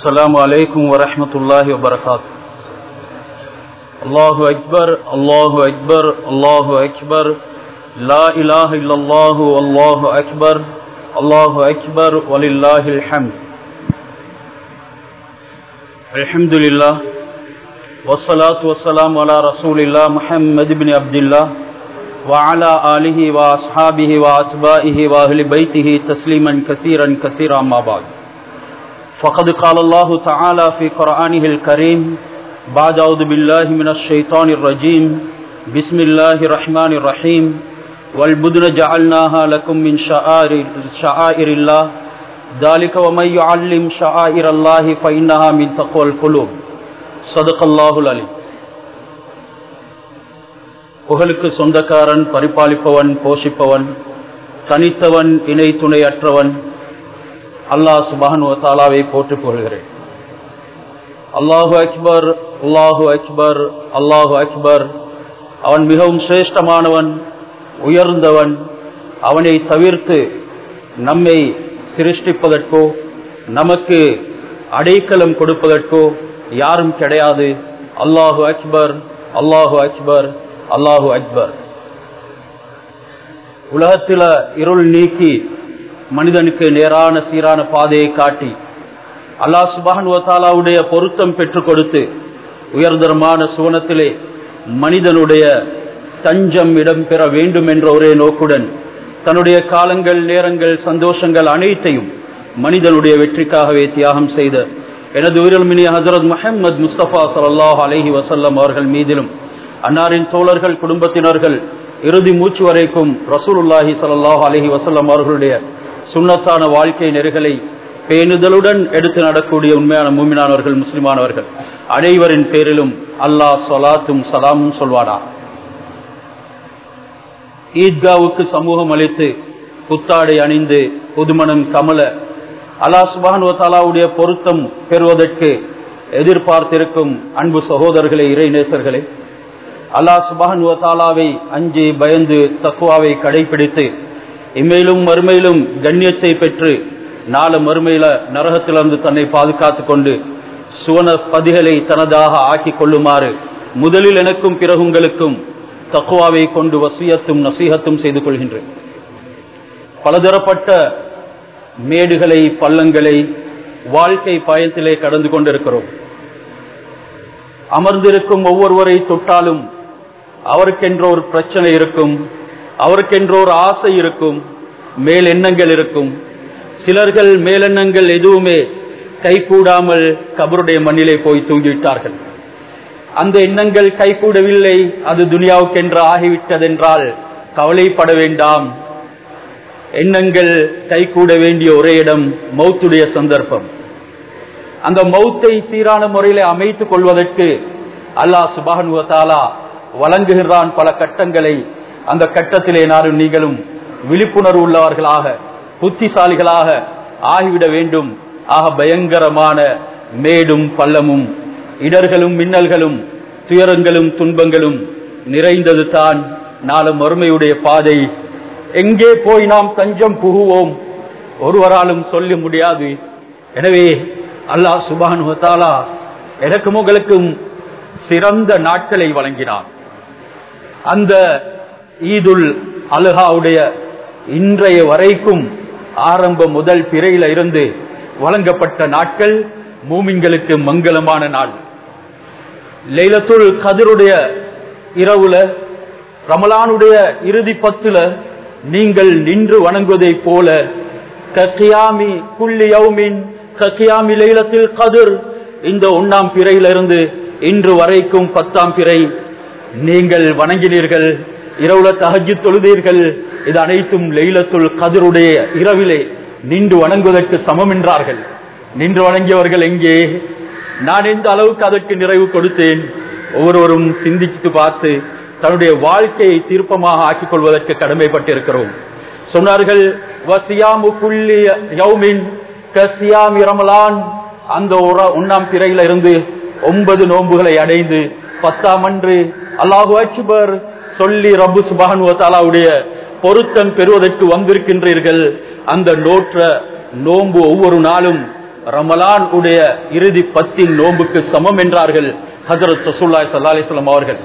السلام عليكم ورحمة الله وبركاته الله أكبر الله أكبر الله أكبر لا إله إلا الله والله أكبر الله أكبر ولله الحمد الحمد لله والصلاة والسلام على رسول الله محمد بن عبد الله وعلى آله وأصحابه وأتباعه وأهل بيته تسليما كثيرا كثيرا ما بعد فقد قال الله تعالى في قرآنه الكريم بعد أعوذ بالله من الشيطان الرجيم بسم الله الرحمن الرحيم والبدن جعلناها لكم من شعائر, شعائر الله ذلك ومن يعلم شعائر الله فإنها من تقوى القلوب صدق الله العليم புகழுக்கு சொந்தக்காரன் பரிபாலிப்பவன் போஷிப்பவன் தனித்தவன் இணை துணையற்றவன் அல்லாஹ் சுபானு தாலாவை போட்டு புகழ்கிறேன் அல்லாஹு அக்பர் அல்லாஹு அக்பர் அல்லாஹு அக்பர் அவன் மிகவும் சிரேஷ்டமானவன் உயர்ந்தவன் அவனை தவிர்த்து நம்மை சிருஷ்டிப்பதற்கோ நமக்கு அடைக்கலம் கொடுப்பதற்கோ யாரும் கிடையாது அல்லாஹு அக்பர் அல்லாஹு அக்பர் அல்லாஹு அக்பர் உலகத்தில இருள் நீக்கி மனிதனுக்கு நேரான சீரான பாதையை காட்டி அல்லாஹ் சுபான் வத்தாலாவுடைய பொருத்தம் பெற்றுக் கொடுத்து உயர்தரமான சுவனத்திலே மனிதனுடைய தஞ்சம் இடம்பெற வேண்டும் என்ற ஒரே நோக்குடன் தன்னுடைய காலங்கள் நேரங்கள் சந்தோஷங்கள் அனைத்தையும் மனிதனுடைய வெற்றிக்காகவே தியாகம் செய்த எனது உயிரிழமினி ஹசரத் முஹம்மது முஸ்தபா சல்லாஹ் அலஹி வசல்லம் அவர்கள் மீதிலும் அன்னாரின் தோழர்கள் குடும்பத்தினர்கள் இறுதி மூச்சு வரைக்கும் ரசூலுல்லாஹி சல்லாஹ் அலஹி வசல்லம் அவர்களுடைய சுண்ணத்தான வாழ்க்கை நெறிகளை பேணுதலுடன் எடுத்து நடக்கூடிய உண்மையான மூமினானவர்கள் முஸ்லிமானவர்கள் அனைவரின் பேரிலும் அல்லாஹ் சொலாத்தும் சலாமும் சொல்வானா ஈத்காவுக்கு சமூகம் அளித்து புத்தாடை அணிந்து புதுமணம் கமல அல்லா சுபானுவத்தாலாவுடைய பொருத்தம் பெறுவதற்கு எதிர்பார்த்திருக்கும் அன்பு சகோதரர்களே இறை நேசர்களே அல்லா சுபானுவத்தாலாவை அஞ்சி பயந்து தக்குவாவை கடைபிடித்து இம்மையிலும் மறுமையிலும் கண்ணியத்தை பெற்று நாலு மறுமையில நரகத்திலிருந்து தன்னை பாதுகாத்துக் கொண்டு சுவன பதிகளை தனதாக ஆக்கி கொள்ளுமாறு முதலில் எனக்கும் பிறகு உங்களுக்கும் தக்குவாவை கொண்டு வசியத்தும் நசீகத்தும் செய்து கொள்கின்றேன் பலதரப்பட்ட மேடுகளை பள்ளங்களை வாழ்க்கை பயத்திலே கடந்து கொண்டிருக்கிறோம் அமர்ந்திருக்கும் ஒவ்வொருவரை தொட்டாலும் அவருக்கென்ற ஒரு பிரச்சனை இருக்கும் அவருக்கென்ற ஒரு ஆசை இருக்கும் மேல் எண்ணங்கள் இருக்கும் சிலர்கள் மேலெண்ணங்கள் எதுவுமே கைகூடாமல் கபருடைய மண்ணிலே போய் தூங்கிவிட்டார்கள் அந்த எண்ணங்கள் கைகூடவில்லை அது துனியாவுக்கென்று ஆகிவிட்டதென்றால் கவலைப்பட வேண்டாம் எண்ணங்கள் கைகூட வேண்டிய ஒரே இடம் மௌத்துடைய சந்தர்ப்பம் அந்த மௌத்தை சீரான முறையில் அமைத்துக் கொள்வதற்கு அல்லாஹ் சுபானுவத்தாலா வழங்குகிறான் பல கட்டங்களை அந்த கட்டத்திலே நானும் நீங்களும் விழிப்புணர்வு உள்ளவர்களாக புத்திசாலிகளாக ஆகிவிட வேண்டும் ஆக பயங்கரமான மேடும் பள்ளமும் இடர்களும் மின்னல்களும் துயரங்களும் துன்பங்களும் நிறைந்தது தான் நாளும் மறுமையுடைய பாதை எங்கே போய் நாம் தஞ்சம் புகுவோம் ஒருவராலும் சொல்ல முடியாது எனவே அல்லாஹ் சுபானுவத்தாலா எனக்கும் உங்களுக்கும் சிறந்த நாட்களை வழங்கினான் அந்த ஈதுல் அலுகாவுடைய இன்றைய வரைக்கும் ஆரம்ப முதல் பிறையில இருந்து வழங்கப்பட்ட நாட்கள் மூமின்களுக்கு மங்களமான நாள் லைலத்துல் கதிருடைய இரவுல ரமலானுடைய இறுதி பத்துல நீங்கள் நின்று வணங்குவதை போல கக்கியாமி புள்ளி யௌமின் கக்கியாமி லைலத்தில் கதிர் இந்த ஒன்னாம் பிறையிலிருந்து இன்று வரைக்கும் பத்தாம் பிறை நீங்கள் வணங்கினீர்கள் இரவுல தகஜு தொழுதீர்கள் இது அனைத்தும் லைலத்துல் கதிருடைய இரவிலே நின்று வணங்குவதற்கு சமம் என்றார்கள் நின்று வணங்கியவர்கள் எங்கே நான் எந்த அளவுக்கு அதற்கு நிறைவு கொடுத்தேன் ஒவ்வொருவரும் சிந்தித்து பார்த்து தன்னுடைய வாழ்க்கையை தீர்ப்பமாக ஆக்கிக் கொள்வதற்கு கடமைப்பட்டிருக்கிறோம் சொன்னார்கள் வசியாமு புள்ளி யௌமின் கசியாமி ரமலான் அந்த ஒன்னாம் திரையில இருந்து ஒன்பது நோன்புகளை அடைந்து பத்தாம் அன்று அல்லாஹு அக்பர் சொல்லி ரப்பு சுபானுவத்தாலாவுடைய பொருத்தம் பெறுவதற்கு வந்திருக்கின்றீர்கள் அந்த நோற்ற நோன்பு ஒவ்வொரு நாளும் ரமலான் உடைய இறுதி பத்தின் நோன்புக்கு சமம் என்றார்கள் ஹசரத் ரசூல்லாய் சல்லா அலிஸ்லாம் அவர்கள்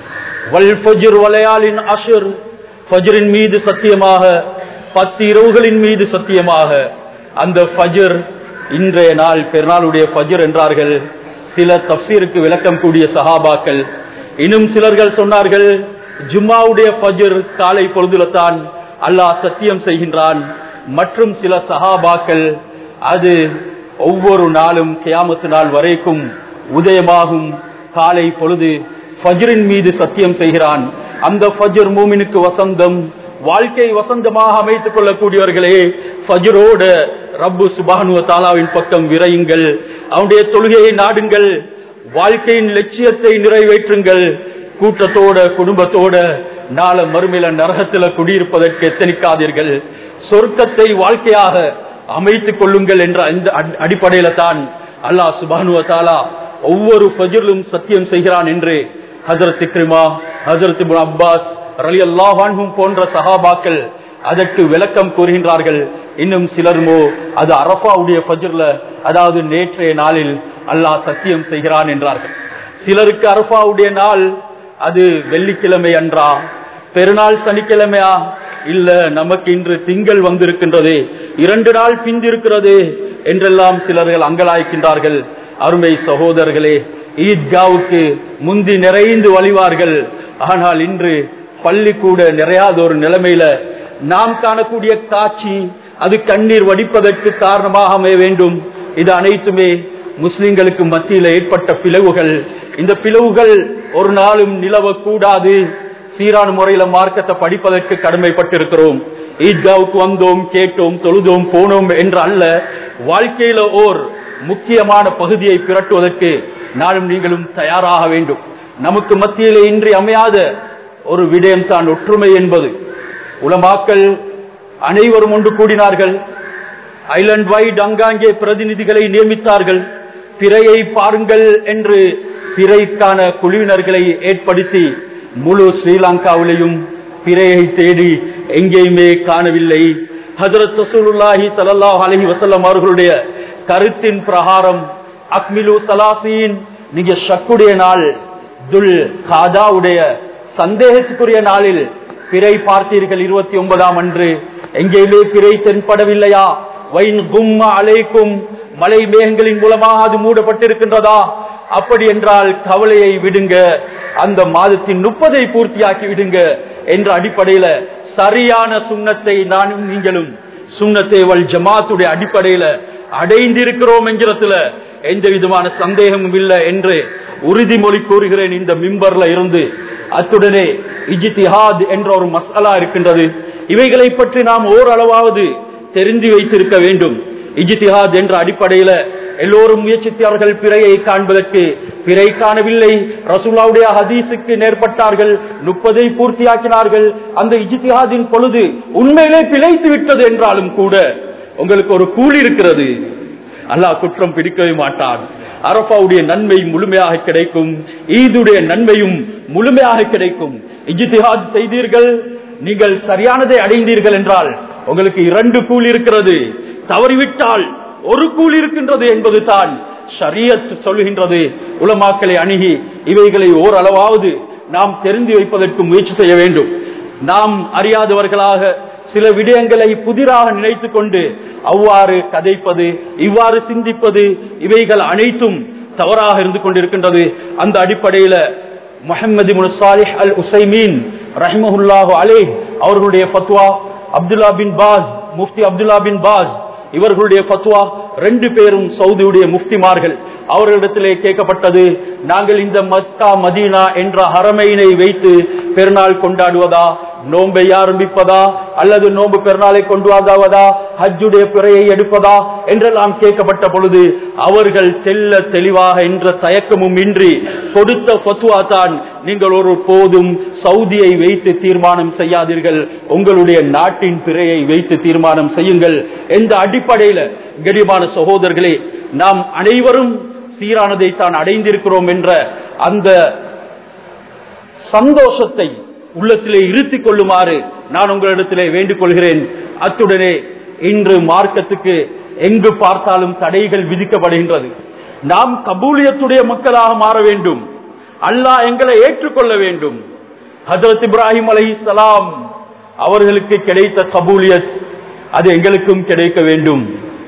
வல் ஃபஜ்ர் வலையாலின் அஷர் ஃபஜ்ரின் மீது சத்தியமாக பத்து இரவுகளின் மீது சத்தியமாக அந்த ஃபஜ்ர் இன்றைய நாள் பெருநாளுடைய ஃபஜ்ர் என்றார்கள் சில தப்சீருக்கு விளக்கம் கூடிய சஹாபாக்கள் இன்னும் சிலர்கள் சொன்னார்கள் ஜும்மாவுடைய ஃபஜ்ர் காலை பொழுதுலத்தான் அல்லாஹ் சத்தியம் செய்கின்றான் மற்றும் சில சஹாபாக்கள் அது ஒவ்வொரு நாளும் கியாமத்து நாள் வரைக்கும் உதயமாகும் காலை பொழுது ஃபஜ்ரின் மீது சத்தியம் செய்கிறான் அந்த ஃபஜ்ர் மூமினுக்கு வசந்தம் வாழ்க்கை வசந்தமாக அமைத்துக் கொள்ளக்கூடியவர்களே ஃபஜ்ரோட ரப்பு சுபானுவ தாலாவின் பக்கம் விரையுங்கள் அவனுடைய தொழுகையை நாடுங்கள் வாழ்க்கையின் லட்சியத்தை நிறைவேற்றுங்கள் கூட்டத்தோட குடும்பத்தோட நாள மறுமையில நரகத்துல குடியிருப்பதற்கு எத்தனிக்காதீர்கள் சொர்க்கத்தை வாழ்க்கையாக அமைத்துக் கொள்ளுங்கள் என்ற அந்த அடி- அடிப்படையில தான் அல்லாஹ் சுபானுவ தாலா ஒவ்வொரு ஃபஜ்ரிலும் சத்தியம் செய்கிறான் என்று ஹஜரத் இக்ரிமா ஹஜரத் இப்னு அப்பாஸ் ரலி அல்லாஹான்ஹும் போன்ற சஹாபாக்கள் அதற்கு விளக்கம் கூறுகின்றார்கள் இன்னும் சிலருமோ அது அரபாவுடைய ஃபஜ்ர்ல அதாவது நேற்றைய நாளில் அல்லாஹ் சத்தியம் செய்கிறான் என்றார்கள் சிலருக்கு அரபாவுடைய நாள் அது வெள்ளிக்கிழமை அன்றா பெருநாள் சனிக்கிழமையா இல்ல நமக்கு இன்று திங்கள் வந்திருக்கின்றது இரண்டு நாள் பிந்திருக்கிறது என்றெல்லாம் சிலர்கள் அங்கலாய்க்கின்றார்கள் அருமை சகோதரர்களே ஈத்காவுக்கு முந்தி நிறைந்து வழிவார்கள் ஆனால் இன்று பள்ளி கூட நிறையாத ஒரு நிலைமையில நாம் காணக்கூடிய காட்சி அது கண்ணீர் வடிப்பதற்கு காரணமாக அமைய வேண்டும் இது அனைத்துமே முஸ்லிம்களுக்கு மத்தியில் ஏற்பட்ட பிளவுகள் இந்த பிளவுகள் ஒரு நாளும் நிலவக்கூடாது சீரான முறையில மார்க்கத்தை படிப்பதற்கு கடமைப்பட்டிருக்கிறோம் ஈத்காவுக்கு வந்தோம் கேட்டோம் தொழுதோம் போனோம் என்று அல்ல வாழ்க்கையில ஓர் முக்கியமான பகுதியை பிரட்டுவதற்கு நானும் நீங்களும் தயாராக வேண்டும் நமக்கு மத்தியிலே இன்றி அமையாத ஒரு விடயம் தான் ஒற்றுமை என்பது உலமாக்கள் அனைவரும் ஒன்று கூடினார்கள் ஐலண்ட் வைட் அங்காங்கே பிரதிநிதிகளை நியமித்தார்கள் பிறையை பாருங்கள் என்று பிறைக்கான குழுவினர்களை ஏற்படுத்தி முழு ஸ்ரீலங்காவிலையும் பிறையை தேடி எங்கேயுமே காணவில்லை ஹஜரத் ரசூலுல்லாஹி ஸல்லல்லாஹு அலைஹி வஸல்லம் அவர்களுடைய கருத்தின் பிரகாரம் அக்மிலு சலாசீன் நீங்க ஷக்குடைய நாள் துல் காதாவுடைய சந்தேகத்துக்குரிய நாளில் பிறை பார்த்தீர்கள் இருபத்தி ஒன்பதாம் அன்று எங்கேயுமே பிறை தென்படவில்லையா வைன் கும்ம அலைக்கும் மலை மேகங்களின் மூலமாக அது மூடப்பட்டிருக்கின்றதா அப்படி என்றால் கவலையை விடுங்க அந்த மாதத்தின் முப்பதை பூர்த்தியாக்கி விடுங்க என்ற அடிப்படையில சரியான சுண்ணத்தை நானும் நீங்களும் சுண்ணத்தை வல் ஜமாத்துடைய அடிப்படையில அடைந்திருக்கிறோம் என்கிறதுல எந்த விதமான சந்தேகமும் இல்லை என்று உறுதிமொழி கூறுகிறேன் இந்த மிம்பர்ல இருந்து அத்துடனே இஜித்திஹாத் என்ற ஒரு மசாலா இருக்கின்றது இவைகளை பற்றி நாம் ஓரளவாவது தெரிந்து வைத்திருக்க வேண்டும் இஜித்திஹாத் என்ற அடிப்படையில எல்லோரும் முயற்சித்தார்கள் பிறையை காண்பதற்கு பிறை காணவில்லை ரசூலாவுடைய ஹதீஸுக்கு நேர்பட்டார்கள் முப்பதை பூர்த்தியாக்கினார்கள் அந்த இஜித்திஹாதின் பொழுது உண்மையிலே பிழைத்து விட்டது என்றாலும் கூட உங்களுக்கு ஒரு கூலி இருக்கிறது அல்லாஹ் குற்றம் பிடிக்கவே மாட்டான் அரபாவுடைய நன்மை முழுமையாக கிடைக்கும் ஈதுடைய நன்மையும் முழுமையாக கிடைக்கும் இஜித்திஹாத் செய்தீர்கள் நீங்கள் சரியானதை அடைந்தீர்கள் என்றால் உங்களுக்கு இரண்டு கூலி இருக்கிறது தவறிவிட்டால் ஒரு கூலி இருக்கின்றது என்பது தான் ஷரியத் சொல்லுகின்றது உலமாக்களை அணுகி இவைகளை ஓரளவாவது நாம் தெரிந்து வைப்பதற்கு முயற்சி செய்ய வேண்டும் நாம் அறியாதவர்களாக சில விடயங்களை புதிராக நினைத்துக் கொண்டு அவ்வாறு கதைப்பது இவ்வாறு சிந்திப்பது இவைகள் அனைத்தும் தவறாக இருந்து கொண்டிருக்கின்றது அந்த அடிப்படையில முஹம்மது முசாலிஹ் அல் உசைமீன் ரஹ்மஹுல்லாஹு அலே அவர்களுடைய ஃபத்வா அப்துல்லா பின் பாஸ் முஃப்தி அப்துல்லா பின் பாஸ் இவர்களுடைய ஃபத்வா ரெண்டு பேரும் சவுதியுடைய முஃப்திமார்கள் அவர்களிடத்திலே கேட்கப்பட்டது நாங்கள் இந்த மக்கா மதீனா என்ற ஹரமையினை வைத்து பெருநாள் கொண்டாடுவதா நோன்பை ஆரம்பிப்பதா அல்லது நோன்பு பெருநாளை கொண்டு வந்தாவதா ஹஜ்ஜுடைய பிறையை எடுப்பதா என்றெல்லாம் கேட்கப்பட்ட பொழுது அவர்கள் தெல்ல தெளிவாக என்ற தயக்கமும் இன்றி கொடுத்த ஃபத்வா தான் நீங்கள் ஒரு போதும் சவுதியை வைத்து தீர்மானம் செய்யாதீர்கள் உங்களுடைய நாட்டின் பிறையை வைத்து தீர்மானம் செய்யுங்கள் எந்த அடிப்படையில கடிமான சகோதரர்களே நாம் அனைவரும் சீரானதை தான் அடைந்திருக்கிறோம் என்ற அந்த சந்தோஷத்தை உள்ளத்திலே இருத்திக் கொள்ளுமாறு நான் உங்களிடத்திலே வேண்டிக் கொள்கிறேன் அத்துடனே இன்று மார்க்கத்துக்கு எங்கு பார்த்தாலும் தடைகள் விதிக்கப்படுகின்றது நாம் கபூலியத்துடைய மக்களாக மாற வேண்டும் அல்லாஹ் எங்களை ஏற்றுக்கொள்ள வேண்டும் ஹஜரத் இப்ராஹிம் அலைஹிஸ்ஸலாம் அவர்களுக்கு கிடைத்த கபூலியத் அது எங்களுக்கும் கிடைக்க வேண்டும்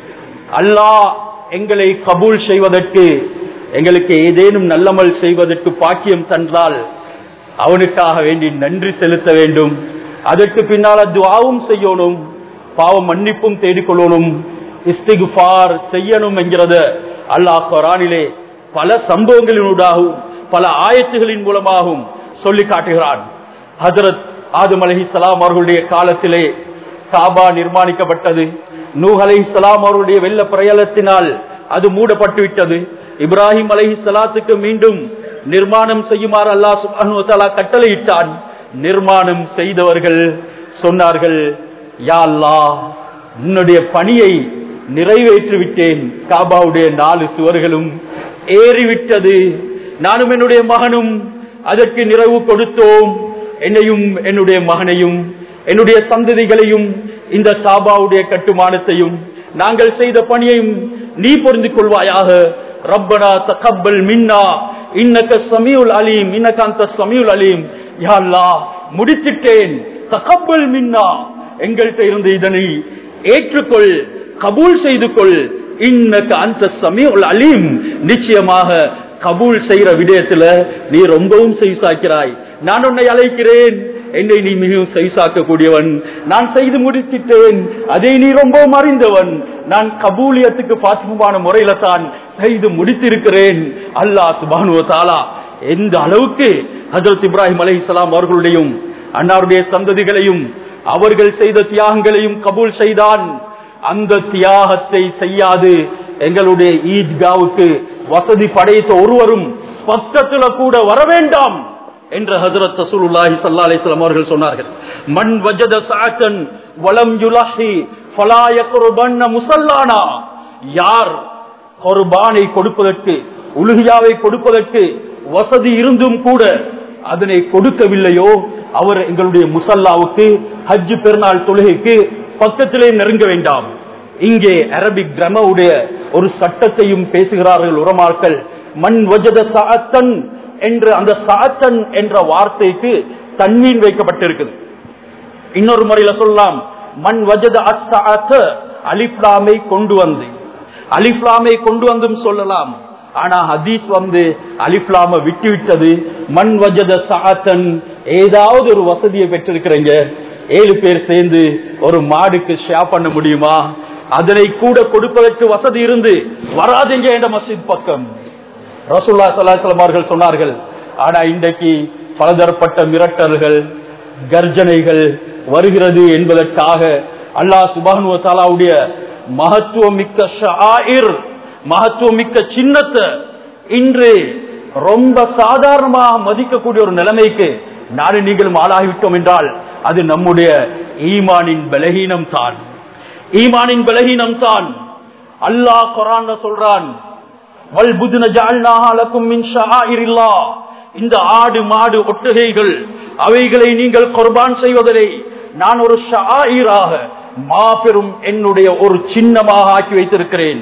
அல்லாஹ் எங்களை கபூல் செய்வதற்கு எங்களுக்கு ஏதேனும் நல்லமல் செய்வதற்கு பாக்கியம் தந்தால் அவனுக்காக வேண்டி நன்றி செலுத்த வேண்டும் அதற்கு பின்னால் துவாவும் செய்யணும் பாவம் மன்னிப்பும் தேடிக்கொள்ளணும் இஸ்திகுபார் செய்யணும் என்கிறத அல்லாஹ் குரானிலே பல சம்பவங்களினூடாகவும் பல ஆயத்துகளின் மூலமாகவும் சொல்லி காட்டுகிறான் ஹஜரத் ஆதம் அலஹி சலாம் அவர்களுடைய காலத்திலே காபா நிர்மாணிக்கப்பட்டது நூஹ் அலஹி சலாம் அவர்களுடைய வெள்ள பிரயலத்தினால் அது மூடப்பட்டு விட்டது இப்ராஹிம் அலஹி சலாத்துக்கு மீண்டும் நிர்மாணம் செய்யுமாறு அல்லாஹ் சுப்ஹானஹு வ தஆலா கட்டளையிட்டான் நிர்மாணம் செய்தவர்கள் சொன்னார்கள் யா அல்லாஹ் உன்னுடைய பணியை நிறைவேற்றி விட்டேன் காபாவுடைய நாலு சுவர்களும் ஏறிவிட்டது நானும் என்னுடைய மகனும் அதற்கு நிறைவு கொடுத்தோம் என்னையும் என்னுடைய மகனையும் என்னுடைய சந்ததிகளையும் இந்த காபாவுடைய கட்டுமானத்தையும் நாங்கள் செய்த பணியையும் நீ புரிந்து கொள்வாயாக ரப்பனா தகப்பல் மின்னா இன்னக்க சமியுல் அலீம் இன்னக்க அந்த சமியுல் அலீம் யா அல்லாஹ் முடித்திட்டேன் தகப்பல் மின்னா எங்கள்கிட்ட இருந்து இதனை ஏற்றுக்கொள் கபூல் செய்து கொள் இன்னக்க அந்த சமியுல் அலீம் நிச்சயமாக கபூல் செய்யற விடயத்துல நீ ரொம்பவும் செய்சாக்கிறாய் நான் உன்னை அழைக்கிறேன் என்னை நீ மிகவும் செய்சாக்கக்கூடியவன் நான் செய்து முடிச்சிட்டேன் அதை நீ ரொம்பவும் அறிந்தவன் நான் கபூலியத்துக்கு பாசிமமான முறையில தான் செய்து முடித்திருக்கிறேன் அல்லாஹ் சுபானுவ தாலா எந்த அளவுக்கு ஹஜரத் இப்ராஹிம் அலை அவர்களுடையும் அன்னாருடைய சந்ததிகளையும் அவர்கள் செய்த தியாகங்களையும் கபூல் செய்தான் அந்த தியாகத்தை செய்யாது எங்களுடைய ஈத்காவுக்கு வசதி படைத்த ஒருவரும் பக்கத்துல கூட வர வேண்டாம் என்று ஹசரத் ரசூலுல்லாஹி ஸல்லல்லாஹு அலைஹி வஸல்லம் அவர்கள் சொன்னார்கள் மன் வஜத சாத்தன் வலம் யுலஹி ஃபலா யக்ருபன்ன முஸல்லானா யார் குர்பானை கொடுப்பதற்கு உலுகியாவை கொடுப்பதற்கு வசதி இருந்தும் கூட அதனை கொடுக்கவில்லையோ அவர் எங்களுடைய முசல்லாவுக்கு ஹஜ் பெருநாள் தொழுகைக்கு பக்கத்திலே நெருங்க வேண்டாம் இங்கே அரபிக் கிரமவுடைய ஒரு சட்டத்தையும் பேசுகிறார்கள் உரமாக்கள் மண் வஜத சாத்தன் என்று அந்த சாத்தன் என்ற வார்த்தைக்கு தன்மீன் வைக்கப்பட்டிருக்குது இன்னொரு முறையில சொல்லலாம் மண் வஜத அசாத்த அலிப்லாமை கொண்டு வந்து அலிப்லாமை கொண்டு வந்தும் சொல்லலாம் ஆனா ஹதீஸ் வந்து அலிப்லாம விட்டு விட்டது மண் வஜத சாத்தன் ஏதாவது ஒரு வசதியை பெற்றிருக்கிறீங்க ஏழு பேர் சேர்ந்து ஒரு மாடுக்கு ஷேர் பண்ண முடியுமா அதனை கூட கொடுப்பதற்கு வசதி இருந்து வராதுங்க என்ற மஸ்ஜித் பக்கம் ரசூல்லா சல்லாஹம் அவர்கள் சொன்னார்கள் ஆனா இன்றைக்கு பலதரப்பட்ட மிரட்டல்கள் கர்ஜனைகள் வருகிறது என்பதற்காக அல்லாஹ் சுபானுவ தாலாவுடைய மகத்துவமிக்க ஷாயிர் மகத்துவமிக்க சின்னத்தை இன்று ரொம்ப சாதாரணமாக மதிக்கக்கூடிய ஒரு நிலைமைக்கு நாடு நீங்களும் ஆளாகிவிட்டோம் என்றால் அது நம்முடைய ஈமானின் பலகீனம் தான் ஈமானின் பலகீனம் தான் அல்லாஹ் குரான் சொல்றான் வல்புதுன ஜஅல்நாஹா லக்கும் மின் ஷஆயிரில்லாஹ் இந்த ஆடு மாடு ஒட்டகைகள் அவைகளை நீங்கள் குர்பான் செய்வதை நான் ஒரு ஷாயிராக மாபெரும் என்னுடைய ஒரு சின்னமாக ஆக்கி வைத்திருக்கிறேன்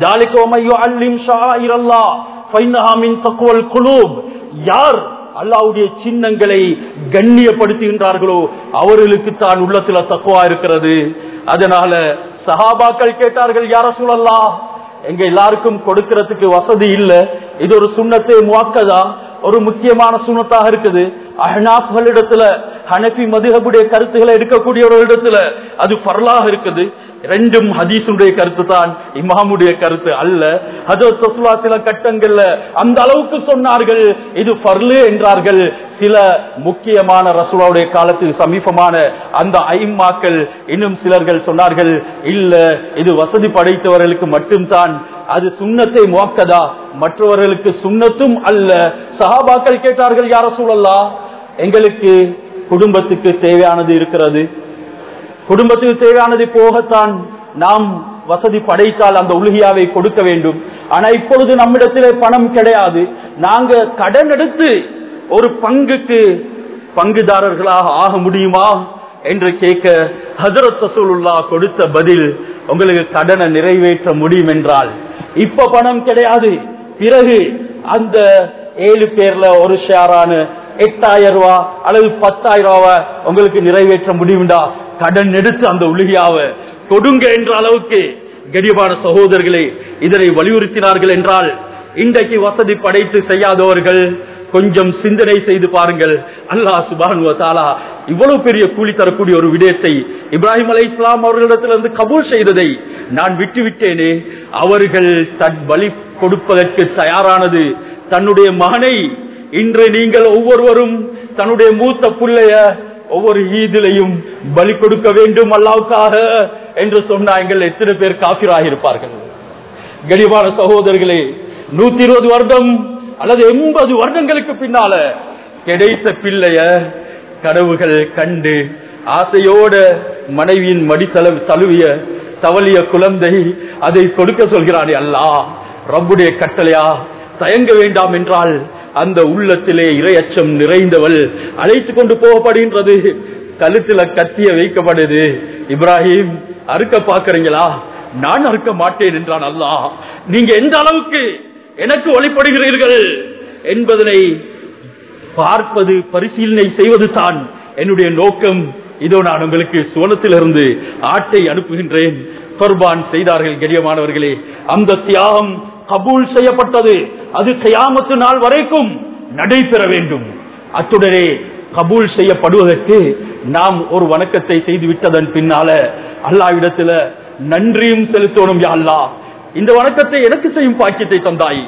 யார் அல்லாவுடைய சின்னங்களை கண்ணியப்படுத்துகின்றார்களோ அவர்களுக்கு தான் உள்ளத்துல தக்குவா இருக்கிறது அதனால சஹாபாக்கள் கேட்டார்கள் யார சூழல்லா எங்க எல்லாருக்கும் கொடுக்கறதுக்கு வசதி இல்ல இது ஒரு சுண்ணத்தை முவாக்கதா ஒரு முக்கியமான சுண்ணத்தாக இருக்குது அஹ்னாஃப்களிடத்துல ஹனபி மதுஹபுடைய கருத்துக்களை எடுக்கக்கூடிய ஒரு இடத்துல அது பரலாக இருக்குது ரெண்டும் ஹதீஸுடைய கருத்து தான் இமாமுடைய கருத்து அல்ல ஹஜரத் ரசூலா சில கட்டங்கள்ல அந்த அளவுக்கு சொன்னார்கள் இது பர்லு என்றார்கள் சில முக்கியமான ரசூலாவுடைய காலத்தில் சமீபமான அந்த ஐம்மாக்கள் இன்னும் சிலர்கள் சொன்னார்கள் இல்ல இது வசதி படைத்தவர்களுக்கு மட்டும்தான் அது சுண்ணத்தை முவாக்கதா மற்றவர்களுக்கு சுண்ணத்தும் அல்ல சஹாபாக்கள் கேட்டார்கள் யார சூழல்லா எங்களுக்கு குடும்பத்துக்கு தேவையானது இருக்கிறது குடும்பத்துக்கு தேவையானது போகத்தான் நாம் வசதி படைத்தால் அந்த உலகியாவை கொடுக்க வேண்டும் ஆனா இப்பொழுது நம்மிடத்திலே பணம் கிடையாது நாங்க கடன் எடுத்து ஒரு பங்குக்கு பங்குதாரர்களாக ஆக முடியுமா என்று கேட்க ஹஜரத் ரசூலுல்லா கொடுத்த பதில் உங்களுக்கு கடனை நிறைவேற்ற முடியும் என்றால் இப்ப பணம் கிடையாது பிறகு அந்த ஏழு பேர்ல ஒரு ஷேரான எட்டாயிரம் ரூபாய் அல்லது பத்தாயிரம் ரூபாய் உங்களுக்கு நிறைவேற்ற முடியும்டா கடன் எடுத்து அந்த உலகியாவ கொடுங்க என்ற அளவுக்கு கடியமான சகோதரர்களே இதனை வலியுறுத்தினார்கள் என்றால் இன்றைக்கு வசதி படைத்து செய்யாதவர்கள் கொஞ்சம் சிந்தனை செய்து பாருங்கள் அல்லாஹ் சுபான் தாலா இவ்வளவு பெரிய கூலி தரக்கூடிய ஒரு விடயத்தை இப்ராஹிம் அலை இஸ்லாம் அவர்களிடத்திலிருந்து கபூல் செய்ததை நான் விட்டு விட்டேனே அவர்கள் தன் பலி கொடுப்பதற்கு தயாரானது தன்னுடைய மகனை இன்று நீங்கள் ஒவ்வொருவரும் தன்னுடைய மூத்த புள்ளைய ஒவ்வொரு ஈதிலையும் பலி கொடுக்க வேண்டும் அல்லாவுக்காக என்று சொன்னாங்கள் எத்தனை பேர் காபிராக இருப்பார்கள் கடிவான சகோதரர்களே நூத்தி இருபது வருடம் அல்லது எண்பது வருடங்களுக்கு பின்னால கிடைத்த பிள்ளைய கடவுகள் கண்டு ஆசையோட மனைவியின் மடி தள- தழுவிய தவளிய குழந்தை அதை கொடுக்க சொல்கிறானே அல்லா ரப்புடைய கட்டளையா தயங்க வேண்டாம் என்றால் அந்த உள்ளத்திலே இரையச்சம் நிறைந்தவள் அழைத்து கொண்டு போகப்படுகின்றது கழுத்துல கத்திய வைக்கப்படுது இப்ராஹிம் அறுக்க பாக்குறீங்களா நான் அறுக்க மாட்டேன் என்றான் அல்லாஹ் நீங்க எந்த அளவுக்கு எனக்கு வழிபடுகிறீர்கள் என்பதனை பார்ப்பது பரிசீலனை செய்வது தான் என்னுடைய நோக்கம் இதோ நான் உங்களுக்கு சுவனத்திலிருந்து ஆட்டை அனுப்புகின்றேன் குர்பான் செய்தார்கள் கெடியமானவர்களே அந்த தியாகம் கபூல் செய்யப்பட்டது அது கயாமத்து நாள் வரைக்கும் நடைபெற வேண்டும் அத்துடனே கபூல் செய்யப்படுவதற்கு நாம் ஒரு வணக்கத்தை செய்து விட்டதன் பின்னால அல்லாவிடத்துல நன்றியும் செலுத்தணும் யா அல்லாஹ் இந்த வணக்கத்தை எனக்கு செய்யும் பாக்கியத்தை தந்தாய்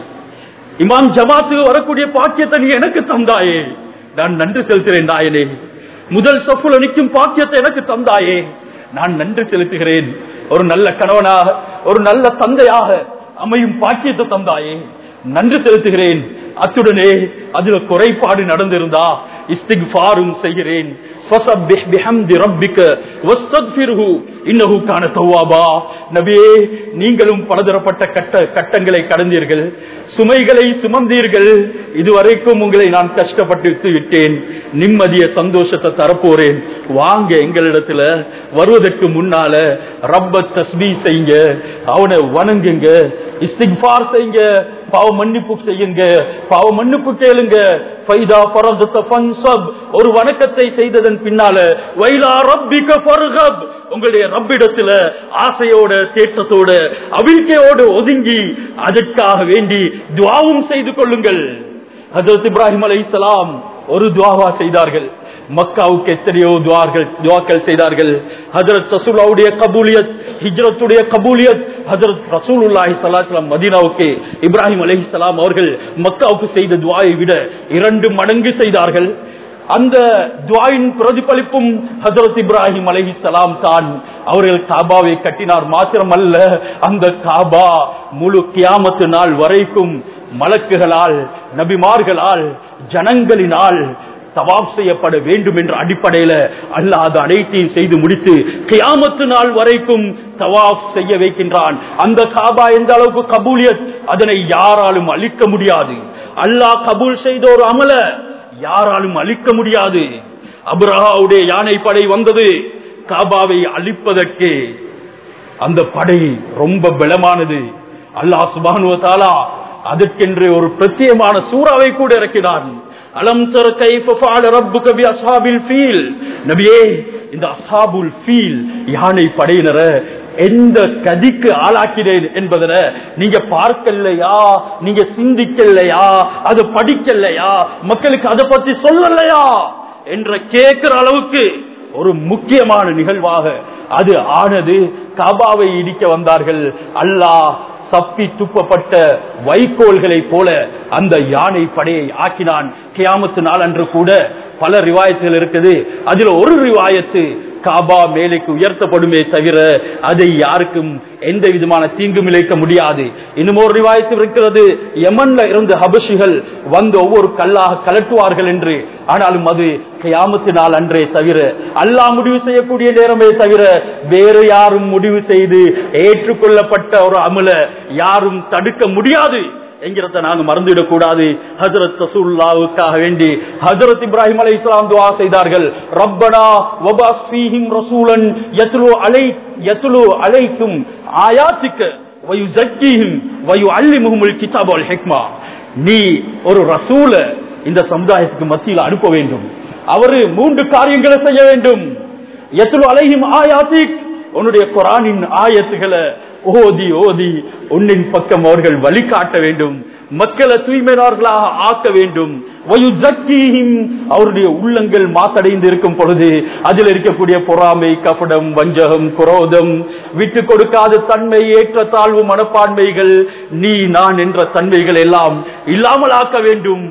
இமாம் ஜமாத்து வரக்கூடிய பாக்கியத்தை நீ எனக்கு தந்தாயே நான் நன்றி செலுத்துகிறேன் நாயனே முதல் சஃபுல நிற்கும் பாக்கியத்தை எனக்கு தந்தாயே நான் நன்றி செலுத்துகிறேன் ஒரு நல்ல கணவனாக ஒரு நல்ல தந்தையாக அமையும் பாக்கியத்தை தந்தாயே நன்றி செலுத்துகிறேன் அத்துடனே அதுல குறைபாடு நடந்திருந்தா இஸ்திக்ஃபாரும் செய்கிறேன் ஃபஸப்பிஹ் பிஹம்தி ரப்பிக வஸ்தக்ஃபிர்ஹு இன்னஹு கான தவ்வாபா நபியே நீங்களும் பலதரப்பட்ட கட்ட கட்டங்களை கடந்தீர்கள் சுமைகளை சுமந்தீர்கள் இதுவரைக்கும் உங்களை நான் கஷ்டப்பட்டு விட்டேன் நிம்மதிய சந்தோஷத்தை தரப்போறேன் வாங்க எங்களிடத்துல வருவதற்கு முன்னால ரப்ப தஸ்பீ செய்யுங்க அவனை வணங்குங்க இஸ்திக்ஃபார் செய்யுங்க பாவ மன்னிப்பு செய்யுங்க பாவ மன்னிப்பு கேளுங்க ஃபைதா ஃபரதுத ஃபன்சப் ஒரு வணக்கத்தை செய்ததன் பின்னால வைலா ரப்பிக ஃபர்ஹப் உங்களுடைய ரப்பிடத்துல ஆசையோட தேட்டத்தோட அவிழ்க்கையோடு ஒதுங்கி அதற்காக வேண்டி துவாவும் செய்து கொள்ளுங்கள் ஹஜரத் இப்ராஹிம் அலைஹிஸ்ஸலாம் ஒரு துவாவா செய்தார்கள் மக்காவுக்கு எத்தனையோ துவார்கள் துவாக்கள் செய்தார்கள் ஹஜரத் ரசூலாவுடைய கபூலியத் ஹிஜ்ரத்துடைய கபூலியத் ஹஜரத் ரசூலுல்லாஹி ஸல்லல்லாஹு மதீனாவுக்கு இப்ராஹிம் அலைஹிஸ்ஸலாம் அவர்கள் மக்காவுக்கு செய்த துவாயை விட இரண்டு மடங்கு செய்தார்கள் அந்த துவாயின் பிரதிபலிப்பும் ஹஜரத் இப்ராஹிம் அலைஹிஸ்ஸலாம் தான் அவர்கள் காபாவை கட்டினார் மாத்திரமல்ல அந்த காபா முழு கியாமத்து நாள் வரைக்கும் மலக்குகளால் நபிமார்களால் ஜனங்களினால் தவாப் செய்யப்பட வேண்டும் என்ற அடிப்படையில அல்லாஹ் அது அனைத்தையும் செய்து முடித்து கியாமத்து நாள் வரைக்கும் தவாப் செய்ய வைக்கின்றான் அந்த காபா எந்த அளவுக்கு கபூலியத் அதனை யாராலும் அழிக்க முடியாது அல்லாஹ் கபூல் செய்த ஒரு அமல யாராலும் அழிக்க முடியாது அப்ரஹாவுடைய யானை படை வந்தது காபாவை அழிப்பதற்கு அந்த படை ரொம்ப பலமானது அல்லாஹ் சுபானுவ தாலா அதற்கென்று ஒரு பிரத்யேகமான சூறாவை கூட இறக்கினான் அலம் தர கைஃப ஃபஅல ரப்புக பி அஸ்ஹாபில் ஃபீல் நபியே இந்த அஸ்ஹாபுல் ஃபீல் யானை படையினர எந்த கதிக்கு ஆளாக்கினேன் என்பதன நீங்க பார்க்கலையா நீங்க சிந்திக்கலையா அது படிக்கலையா மக்களுக்கு அதை பத்தி சொல்லலையா என்ற கேட்கிற அளவுக்கு ஒரு முக்கியமான நிகழ்வாக அது ஆனது காபாவை இடிக்க வந்தார்கள் அல்லாஹ் சப்பி துப்பப்பட்ட வைக்கோல்களை போல அந்த யானை படையை ஆக்கினான் கியாமத்து நாள் அன்று கூட பல ரிவாயத்துகள் இருக்குது அதுல ஒரு ரிவாயத்து காபா மேலைக்கு உயர்த்தப்படுமே தவிர அதை யாருக்கும் எந்த விதமான தீங்கும் இழைக்க முடியாது இன்னும் ஒரு ரிவாயத்து இருக்கிறது யமன்ல இருந்து ஹபஷிகள் வந்து ஒவ்வொரு கல்லாக கலட்டுவார்கள் என்று ஆனாலும் அது கியாமத்து நாள் அன்றே தவிர அல்லாஹ் முடிவு செய்யக்கூடிய நேரமே தவிர வேறு யாரும் முடிவு செய்து ஏற்றுக்கொள்ளப்பட்ட ஒரு அமல யாரும் தடுக்க முடியாது என்கிறத நாங்க மறந்துவிடக் கூடாது ஹஜரத் ரசூலுல்லாவுக்காக வேண்டி ஹஜரத் இப்ராஹிம் அலை இஸ்லாம் துவா செய்தார்கள் ரப்பனா வபாஸ் ஃபீஹிம் ரசூலன் யத்லு அலை யத்லு அலைக்கும் ஆயாத்திக்க வயுசக்கீஹிம் வயுஅல்லிமுஹுமுல் கிதாப வல் ஹிக்மா நீ ஒரு ரசூல இந்த சமுதாயத்துக்கு மத்தியில் அனுப்ப வேண்டும் அவரு மூன்று காரியங்களை செய்ய வேண்டும் எத்துலு அலைஹிம் ஆயாத்திக் உன்னுடைய குரானின் ஆயத்துகளை ஓதி ஓதி உன்னின் பக்கம் அவர்கள் வழிகாட்ட வேண்டும் மக்களை தூய்மையாளர்களாக ஆக்க வேண்டும் வயுசக்கீஹிம் அவருடைய உள்ளங்கள் மாசடைந்து இருக்கும் பொழுது அதில் இருக்கக்கூடிய பொறாமை கபடம் வஞ்சகம் குரோதம் விட்டு கொடுக்காத தன்மை ஏற்ற தாழ்வு மனப்பான்மைகள் நீ நான் என்ற தன்மைகள் எல்லாம் இல்லாமல் ஆக்க வேண்டும்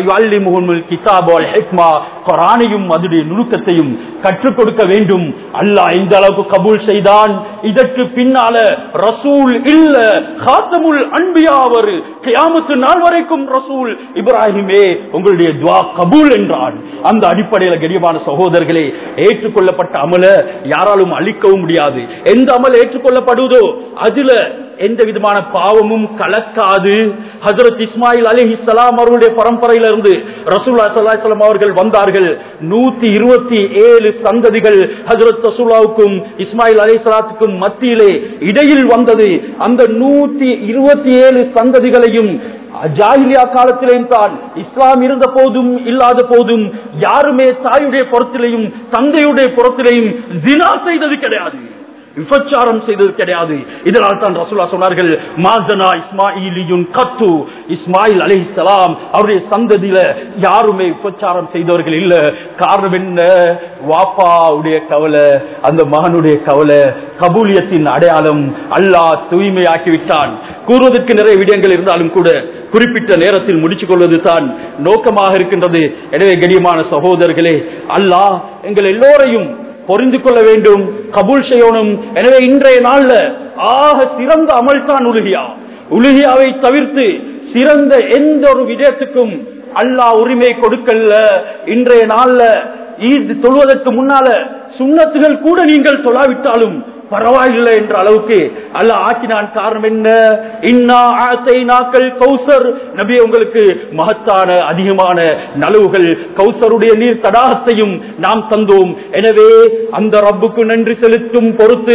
குரானையும் அதனுடைய நுணுக்கத்தையும் கற்றுக் கொடுக்க வேண்டும் அல்லாஹ் இந்த அளவுக்கு கபூல் செய்தான் இதற்கு பின்னால ரசூல் இல்ல காத்தமுல் அன்பியா அவர் கியாமத்து நாள் வரைக்கும் ரசூல் இப்ராஹிமே உங்களுடைய துவா கபூல் என்றான் அந்த அடிப்படையில் கடியமான சகோதரர்களே ஏற்றுக்கொள்ளப்பட்ட அமல யாராலும் அழிக்கவும் முடியாது எந்த அமல் ஏற்றுக்கொள்ளப்படுவதோ அதுல எந்த விதமான பாவமும் கலக்காது ஹசரத் இஸ்மாயில் அலி இஸ்லாம் அவர்களுடைய பரம்பரையிலிருந்து ரசூல்லா சல்லாஹம் அவர்கள் வந்தார்கள் நூத்தி இருபத்தி ஏழு சந்ததிகள் ஹசரத் ரசூல்லாவுக்கும் இஸ்மாயில் அலி சலாத்துக்கும் மத்தியிலே இடையில் வந்தது அந்த நூத்தி இருபத்தி ஏழு சந்ததிகளையும் ஜாகிலியா காலத்திலேயும் தான் இஸ்லாம் இருந்த போதும் இல்லாத போதும் யாருமே தாயுடைய புறத்திலையும் தந்தையுடைய புறத்திலையும் ஜினா செய்தது கிடையாது விபச்சாரம் செய்தது கிடையாது இதனால் தான் ரசூலா சொன்னார்கள் மாசனா இஸ்மாயிலியுன் கத்து இஸ்மாயில் அலி இஸ்லாம் அவருடைய சந்ததியில யாருமே விபச்சாரம் செய்தவர்கள் இல்ல காரணம் என்ன வாப்பாவுடைய கவலை அந்த மகனுடைய கவலை கபூலியத்தின் அடையாளம் அல்லாஹ் தூய்மையாக்கி விட்டான் கூறுவதற்கு நிறைய விடயங்கள் இருந்தாலும் கூட குறிப்பிட்ட நேரத்தில் முடிச்சுக் கொள்வது தான் நோக்கமாக இருக்கின்றது எனவே கண்ணியமான சகோதரர்களே அல்லாஹ் எங்கள் எல்லோரையும் பொறிந்து கொள்ள வேண்டும் கபூல் செய்யணும் எனவே இன்றைய நாள்ல ஆக சிறந்த அமல் தான் உலுகியா உலுகியாவை தவிர்த்து சிறந்த எந்த ஒரு விடயத்துக்கும் அல்லாஹ் உரிமை கொடுக்கல இன்றைய நாள்ல ஈத் தொழுவதற்கு முன்னால சுண்ணத்துகள் கூட நீங்கள் தொழாவிட்டாலும் பரவாயில்லை என்ற அளவுக்கு அல்ல ஆக்கினான் காரணம் என்ன இன்னா ஆசை நாக்கள் கௌசர் நபி உங்களுக்கு மகத்தான அதிகமான நலவுகள் கௌசருடைய நீர் தடாகத்தையும் நாம் தந்தோம் எனவே அந்த ரப்புக்கு நன்றி செலுத்தும் பொறுத்து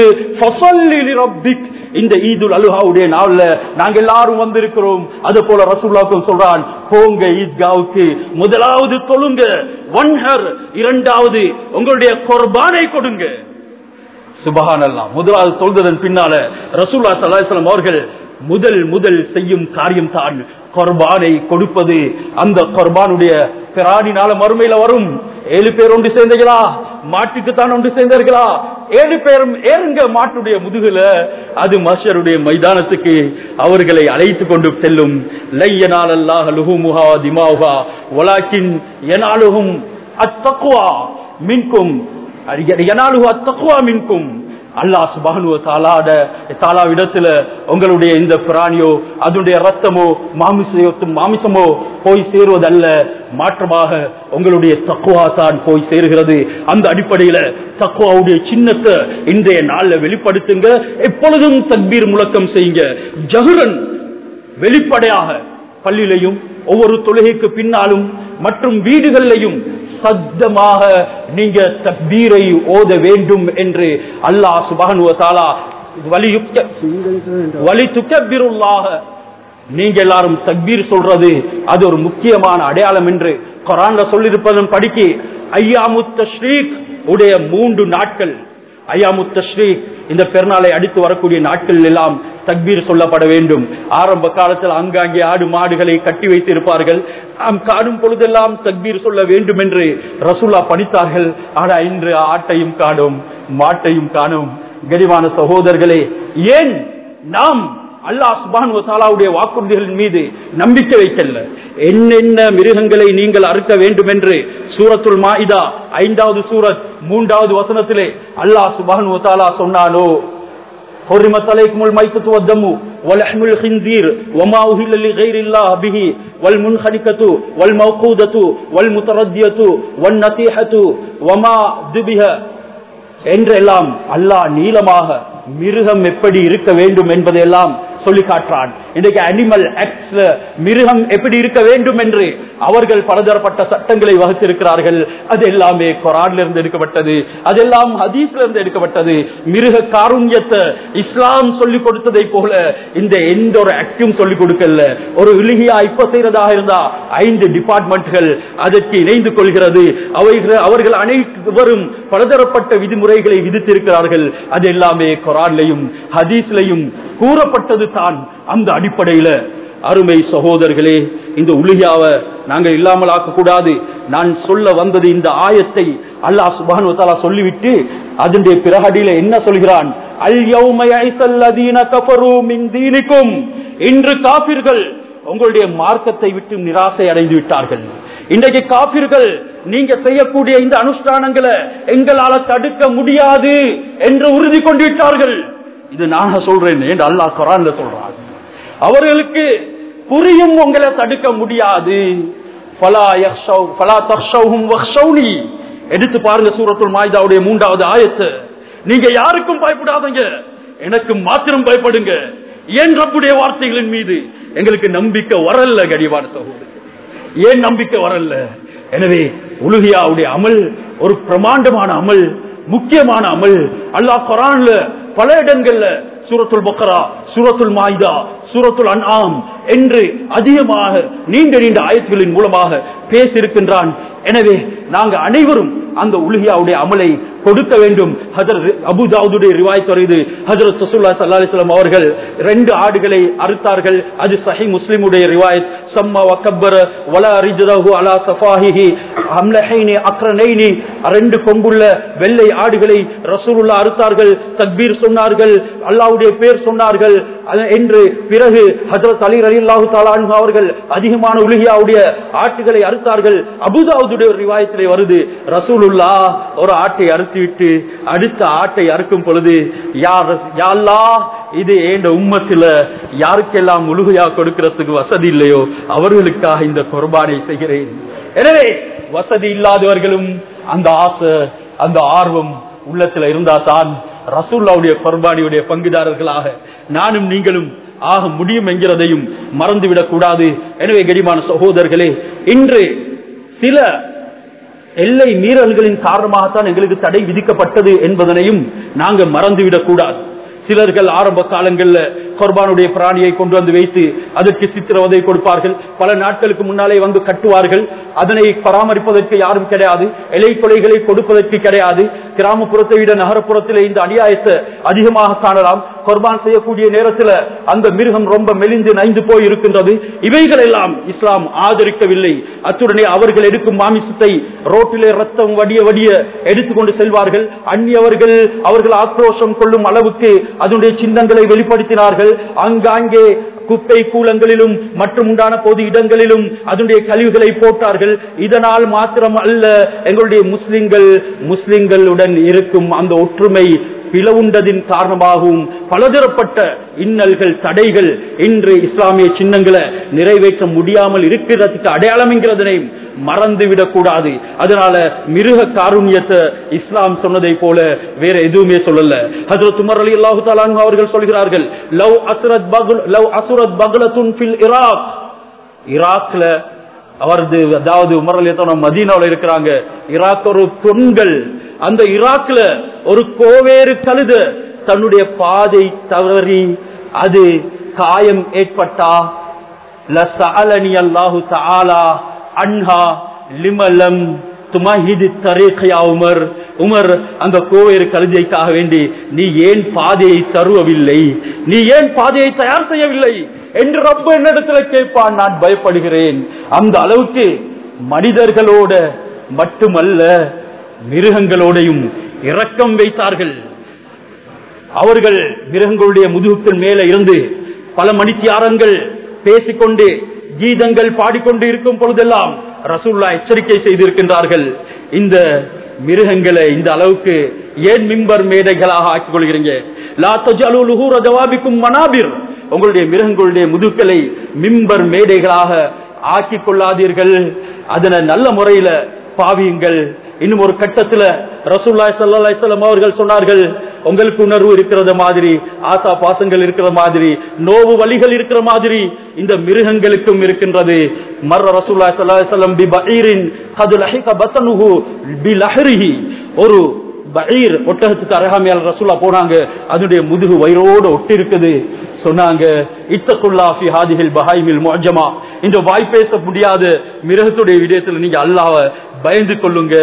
ரப்பிக் இந்த ஈதுல் அலுஹாவுடைய நாள்ல நாங்க எல்லாரும் வந்திருக்கிறோம் அது போல ரசூல்லாக்கும் சொல்றான் போங்க ஈத்காவுக்கு முதலாவது தொழுங்க ஒன்ஹர் இரண்டாவது உங்களுடைய கொர்பானை கொடுங்க சுபஹான் அல்லா முதலாவது தொழுததன் பின்னால ரசூல்லா சல்லாஹம் அவர்கள் முதல் முதல் செய்யும் காரியம் தான் கொர்பானை கொடுப்பது அந்த கொர்பானுடைய பிராணினால மறுமையில வரும் ஏழு பேர் ஒன்று சேர்ந்தீங்களா மாட்டுக்கு தான் ஒன்று சேர்ந்தார்களா ஏழு பேரும் ஏறுங்க மாட்டுடைய முதுகுல அது மஷருடைய மைதானத்துக்கு அவர்களை அழைத்து கொண்டு செல்லும் லையனால் அல்லாஹ் லுஹுமுஹா திமாவுகா ஒலாக்கின் எனாலுகும் அத்தக்குவா மின்கும் எனாலுகு அத்தக்குவா மின்கும் அல்லாஹ் சுபானுவ தாலாட தாலாவிடத்துல உங்களுடைய இந்த பிராணியோ அதனுடைய ரத்தமோ மாமிசையோ மாமிசமோ போய் சேருவதல்ல மாற்றமாக உங்களுடைய தக்குவா தான் போய் சேருகிறது அந்த அடிப்படையில தக்குவாவுடைய சின்னத்தை இன்றைய நாள்ல வெளிப்படுத்துங்க எப்பொழுதும் தக்பீர் முழக்கம் செய்யுங்க ஜகுரன் வெளிப்படையாக பள்ளியிலையும் ஒவ்வொரு தொழுகைக்கு பின்னாலும் மற்றும் வீடுகளிலையும் சத்தமாக நீங்க தக்பீரை ஓத வேண்டும் என்று அல்லாஹ் சுபானுவ தாலா வலி துக்கபிருள்ளாக நீங்க எல்லாரும் தக்பீர் சொல்றது அது ஒரு முக்கியமான அடையாளம் என்று கொரான்ல சொல்லியிருப்பதன் படிக்கு ஐயாமுத்த ஸ்ரீக் உடைய மூன்று நாட்கள் ஐயாமுத்த ஸ்ரீக் இந்த பெருநாளை அடித்து வரக்கூடிய நாட்கள் எல்லாம் தக்பீர் சொல்லப்பட வேண்டும் ஆரம்ப காலத்தில் அங்காங்கே ஆடு மாடுகளை கட்டி வைத்திருப்பார்கள் நாம் காடும் பொழுதெல்லாம் தக்பீர் சொல்ல வேண்டும் என்று ரசூல்லா பணித்தார்கள் ஆனா இன்று ஆட்டையும் காணும் மாட்டையும் காணும் கரிவான சகோதரர்களே ஏன் நாம் அல்லாஹ் சுபானு தாலாவுடைய வாக்குறுதிகளின் மீது நம்பிக்கை வைக்கல என்னென்ன மிருகங்களை நீங்கள் அறுக்க வேண்டும் என்று சூரத்துல் மாயிதா ஐந்தாவது சூரத் மூன்றாவது வசனத்திலே அல்லாஹ் சுபானு தாலா சொன்னானோ حرمت عليكم الميتة والدم ولحم الخنزير وما أهل لغير الله به والمنخنقة والموقودة والمتردية والنتيحة وما ذبح என்றெல்லாம் அல்லாஹ் நீளமாக மிருகம் எப்படி இருக்க வேண்டும் என்பதையெல்லாம் சொல்லி காட்டுறான் இன்றைக்கு அனிமல் ஆக்ட்ஸ்ல மிருகம் எப்படி இருக்க வேண்டும் என்று அவர்கள் பலதரப்பட்ட சட்டங்களை வகுத்திருக்கிறார்கள் அது எல்லாமே குரான்ல இருந்து எடுக்கப்பட்டது அதெல்லாம் ஹதீஸ்ல இருந்து எடுக்கப்பட்டது மிருக காருண்யத்தை இஸ்லாம் சொல்லிக் கொடுத்ததை போல இந்த எந்த ஒரு ஆக்டும் சொல்லிக் கொடுக்கல ஒரு இழுகியா இப்ப செய்யறதாக இருந்தா ஐந்து டிபார்ட்மெண்ட்கள் அதற்கு இணைந்து கொள்கிறது அவைகள் அவர்கள் அனைவரும் பலதரப்பட்ட விதிமுறைகளை விதித்திருக்கிறார்கள் அது எல்லாமே குரான்லையும் ஹதீஸ்லையும் கூறப்பட்டது தான் அந்த அடிப்படையில அருமை சகோதரர்களே இந்த உலியாவை நாங்க இல்லாமல் ஆக்கக்கூடாது நான் சொல்ல வந்தது இந்த ஆயத்தை அல்லாஹ் சுபானு தாலா சொல்லிவிட்டு அதனுடைய பிறகடியில என்ன சொல்கிறான் அல் யௌம யைஸல்லதீன கஃபரூ மின் தீனிக்கும் இன்று காபிர்கள் உங்களுடைய மார்க்கத்தை விட்டு நிராசை அடைந்து விட்டார்கள் இன்றைக்கு காபிர்கள் நீங்க செய்யக்கூடிய இந்த அனுஷ்டானங்களை எங்களால தடுக்க முடியாது என்று உறுதி கொண்டு விட்டார்கள் இது நான் சொல்றேன் என்று அல்லாஹ் குரான்ல சொல்றாங்க அவர்களுக்கு புரியும் உங்களை தடுக்க முடியாது ஃபலா யக்ஷவ் ஃபலா தக்ஷவ்ஹும் வக்ஷவ்னி எடுத்து பாருங்க சூரத்துல் மாய்தாவுடைய மூன்றாவது ஆயத்து நீங்க யாருக்கும் பயப்படாதீங்க எனக்கு மாத்திரம் பயப்படுங்க ஏன் ரப்புடைய வார்த்தைகளின் மீது எங்களுக்கு நம்பிக்கை வரல கடிவான சகோதரர் ஏன் நம்பிக்கை வரல எனவே உலுகியாவுடைய அமல் ஒரு பிரமாண்டமான அமல் முக்கியமான அமல் அல்லாஹ் குரான்ல பல இடங்கள்ல சூரத்துல் பக்கரா சூரத்துல் மாய்தா சூரத்துல் அன்ஆம் என்று அதிகமாக நீண்ட நீண்ட ஆயத்துகளின் மூலமாக பேசியிருக்கின்றான் எனவே நாங்க அனைவரும் அந்த உலகியாவுடைய அமலை கொடுக்க வேண்டும் ஹஜரத் அபுதாவுடைய ரிவாய் வருது ஹஜரத் சசுல்லா சல்லா அலிஸ்லாம் அவர்கள் ரெண்டு ஆடுகளை அறுத்தார்கள் அது சஹி முஸ்லிமுடைய ரிவாயத் சம்மா வக்கப்பர வல அரிஜதஹு அலா சஃபாஹிஹி அம்லஹைனி அக்ரனைனி ரெண்டு கொம்புள்ள வெள்ளை ஆடுகளை ரசூலுல்லா அறுத்தார்கள் தக்பீர் சொன்னார்கள் அல்லாஹ்வுடைய பேர் சொன்னார்கள் அது- என்று பிறகு ஹஜரத் அலி ரலியல்லாஹு தஆலா அன்ஹு அவர்கள் அதிகமான உலகியாவுடைய ஆட்டுகளை அறுத்தார்கள் அபுதாவுடைய ரிவாயத்திலே வருது ரசூலுல்லா ஒரு ஆட்டை அறுத்துவிட்டு அடுத்த ஆட்டை அறுக்கும் பொழுது யார் யா அல்லாஹ், இது ஏண்ட உம்மத்தில யாருக்கெல்லாம் முழுகையா கொடுக்கிறதுக்கு வசதி இல்லையோ அவர்களுக்காக இந்த குர்பானை செய்கிறேன் எனவே வசதி இல்லாதவர்களும் அந்த ஆசை அந்த ஆர்வம் உள்ளத்துல இருந்தா தான் ரசூல்லாவுடைய குர்பானியுடைய பங்குதாரர்களாக நானும் நீங்களும் ஆக முடியும் என்கிறதையும் மறந்துவிடக் கூடாது எனவே கடிமான சகோதரர்களே இன்று சில எல்லை மீறல்களின் காரணமாகத்தான் எங்களுக்கு தடை விதிக்கப்பட்டது என்பதனையும் நாங்க மறந்துவிடக் கூடாது சிலர்கள் ஆரம்ப காலங்கள்ல குர்பானுடைய பிராணியை கொண்டு வந்து வைத்து அதற்கு சித்திரவதை கொடுப்பார்கள் பல நாட்களுக்கு முன்னாலே வந்து கட்டுவார்கள் அதனை பராமரிப்பதற்கு யாரும் கிடையாது இலை கொலைகளை கொடுப்பதற்கு கிடையாது கிராமப்புறத்தை விட நகரப்புறத்திலே இந்த அநியாயத்தை அதிகமாக காணலாம் குர்பான் செய்யக்கூடிய நேரத்தில் அந்த மிருகம் ரொம்ப மெலிந்து நைந்து போய் இருக்கின்றது இவைகள் எல்லாம் இஸ்லாம் ஆதரிக்கவில்லை அத்துடனே அவர்கள் எடுக்கும் மாமிசத்தை ரோட்டிலே ரத்தம் வடிய வடிய எடுத்துக்கொண்டு செல்வார்கள் அந்நியவர்கள் அவர்கள் ஆக்ரோஷம் கொள்ளும் அளவுக்கு அதனுடைய சின்னங்களை வெளிப்படுத்தினார்கள் அங்காங்கே குப்பை கூலங்களிலும் மற்றும் உண்டான பொது இடங்களிலும் அதனுடைய கழிவுகளை போட்டார்கள் இதனால் மாத்திரம் அல்ல எங்களுடைய முஸ்லிம்கள் முஸ்லிம்களுடன் இருக்கும் அந்த ஒற்றுமை பிளவுண்டதின் காரணமாகவும் பலதரப்பட்ட இன்னல்கள் தடைகள் இன்று இஸ்லாமிய சின்னங்களை நிறைவேற்ற முடியாமல் இருக்கிறதுக்கு அடையாளம் என்கிறதனை மறந்துவிடக் கூடாது அதனால மிருக காருண்யத்தை இஸ்லாம் சொன்னதை போல வேற எதுவுமே சொல்லல ஹஜரத் உமர் அலி அல்லாஹு தாலான் அவர்கள் சொல்கிறார்கள் லவ் அசுரத் பகுல் லவ் அசுரத் பகுலத்துன் ஃபில் இராக் ஈராக்ல அவரது அதாவது உமர் அலி மதீனாவில் இருக்கிறாங்க ஈராக் ஒரு பெண்கள் அந்த ஈராக்ல ஒரு கோவேறு கழுத தன்னுடைய பாதை தவறி அது காயம் ஏற்பட்டா லசஅலனி அல்லாஹு தஆலா அன்ஹா லிமலம் துமஹிது தரீഖயா உமர் உமர் அந்த கோவேறு கழுதைக்காக வேண்டி நீ ஏன் பாதையை தருவவில்லை நீ ஏன் பாதையை தயார் செய்யவில்லை என்று ரப்ப என்னிடத்துல கேட்பான் நான் பயப்படுகிறேன் அந்த அளவுக்கு மனிதர்களோட மட்டுமல்ல மிருகங்களோடையும் இரக்கம் வைத்தார்கள் அவர்கள் மிருகங்களுடைய முதுகுக்கள் மேல இருந்து பல மணித்தியாரங்கள் பேசிக்கொண்டு கீதங்கள் பாடிக்கொண்டு இருக்கும் பொழுதெல்லாம் ரசூல்லா எச்சரிக்கை செய்திருக்கின்றார்கள் இந்த மிருகங்களை இந்த அளவுக்கு ஏன் மிம்பர் மேடைகளாக ஆக்கிக் கொள்கிறீங்க லா தஜ்அலு லுஹூர ஜவாபிக்கும் மனாபிர் உங்களுடைய மிருகங்களுடைய முதுக்களை மிம்பர் மேடைகளாக ஆக்கிக் கொள்ளாதீர்கள் அதனை நல்ல முறையில பாவியுங்கள் இன்னும் ஒரு கட்டத்துல ரசூல்லாய் சல்லாஹ் அவர்கள் சொன்னார்கள் உங்களுக்கு உணர்வு இருக்கிற மாதிரி ஆசா பாசங்கள் இருக்கிற மாதிரி நோவு வலிகள் இருக்கிற மாதிரி இந்த மிருகங்களுக்கும் இருக்கின்றது மர்ர ரசூல்லா ஸல்லல்லாஹு அலைஹி வஸல்லம் பி பஈரின் கது லஹிக பத்னுஹு பி லஹ்ரிஹி ஒரு பஈர் ஒட்டகத்துக்கு அருகாமையால் ரசூலா போனாங்க அதனுடைய முதுகு வயிறோடு ஒட்டி இருக்குது சொன்னாங்க இத்தகுல்லா ஃபி ஹாதிஹில் பஹாய்மில் முஅஜமா இந்த வாய் பேச முடியாத மிருகத்துடைய விடயத்தில் நீங்க அல்லாஹ்வை பயந்து கொள்ளுங்க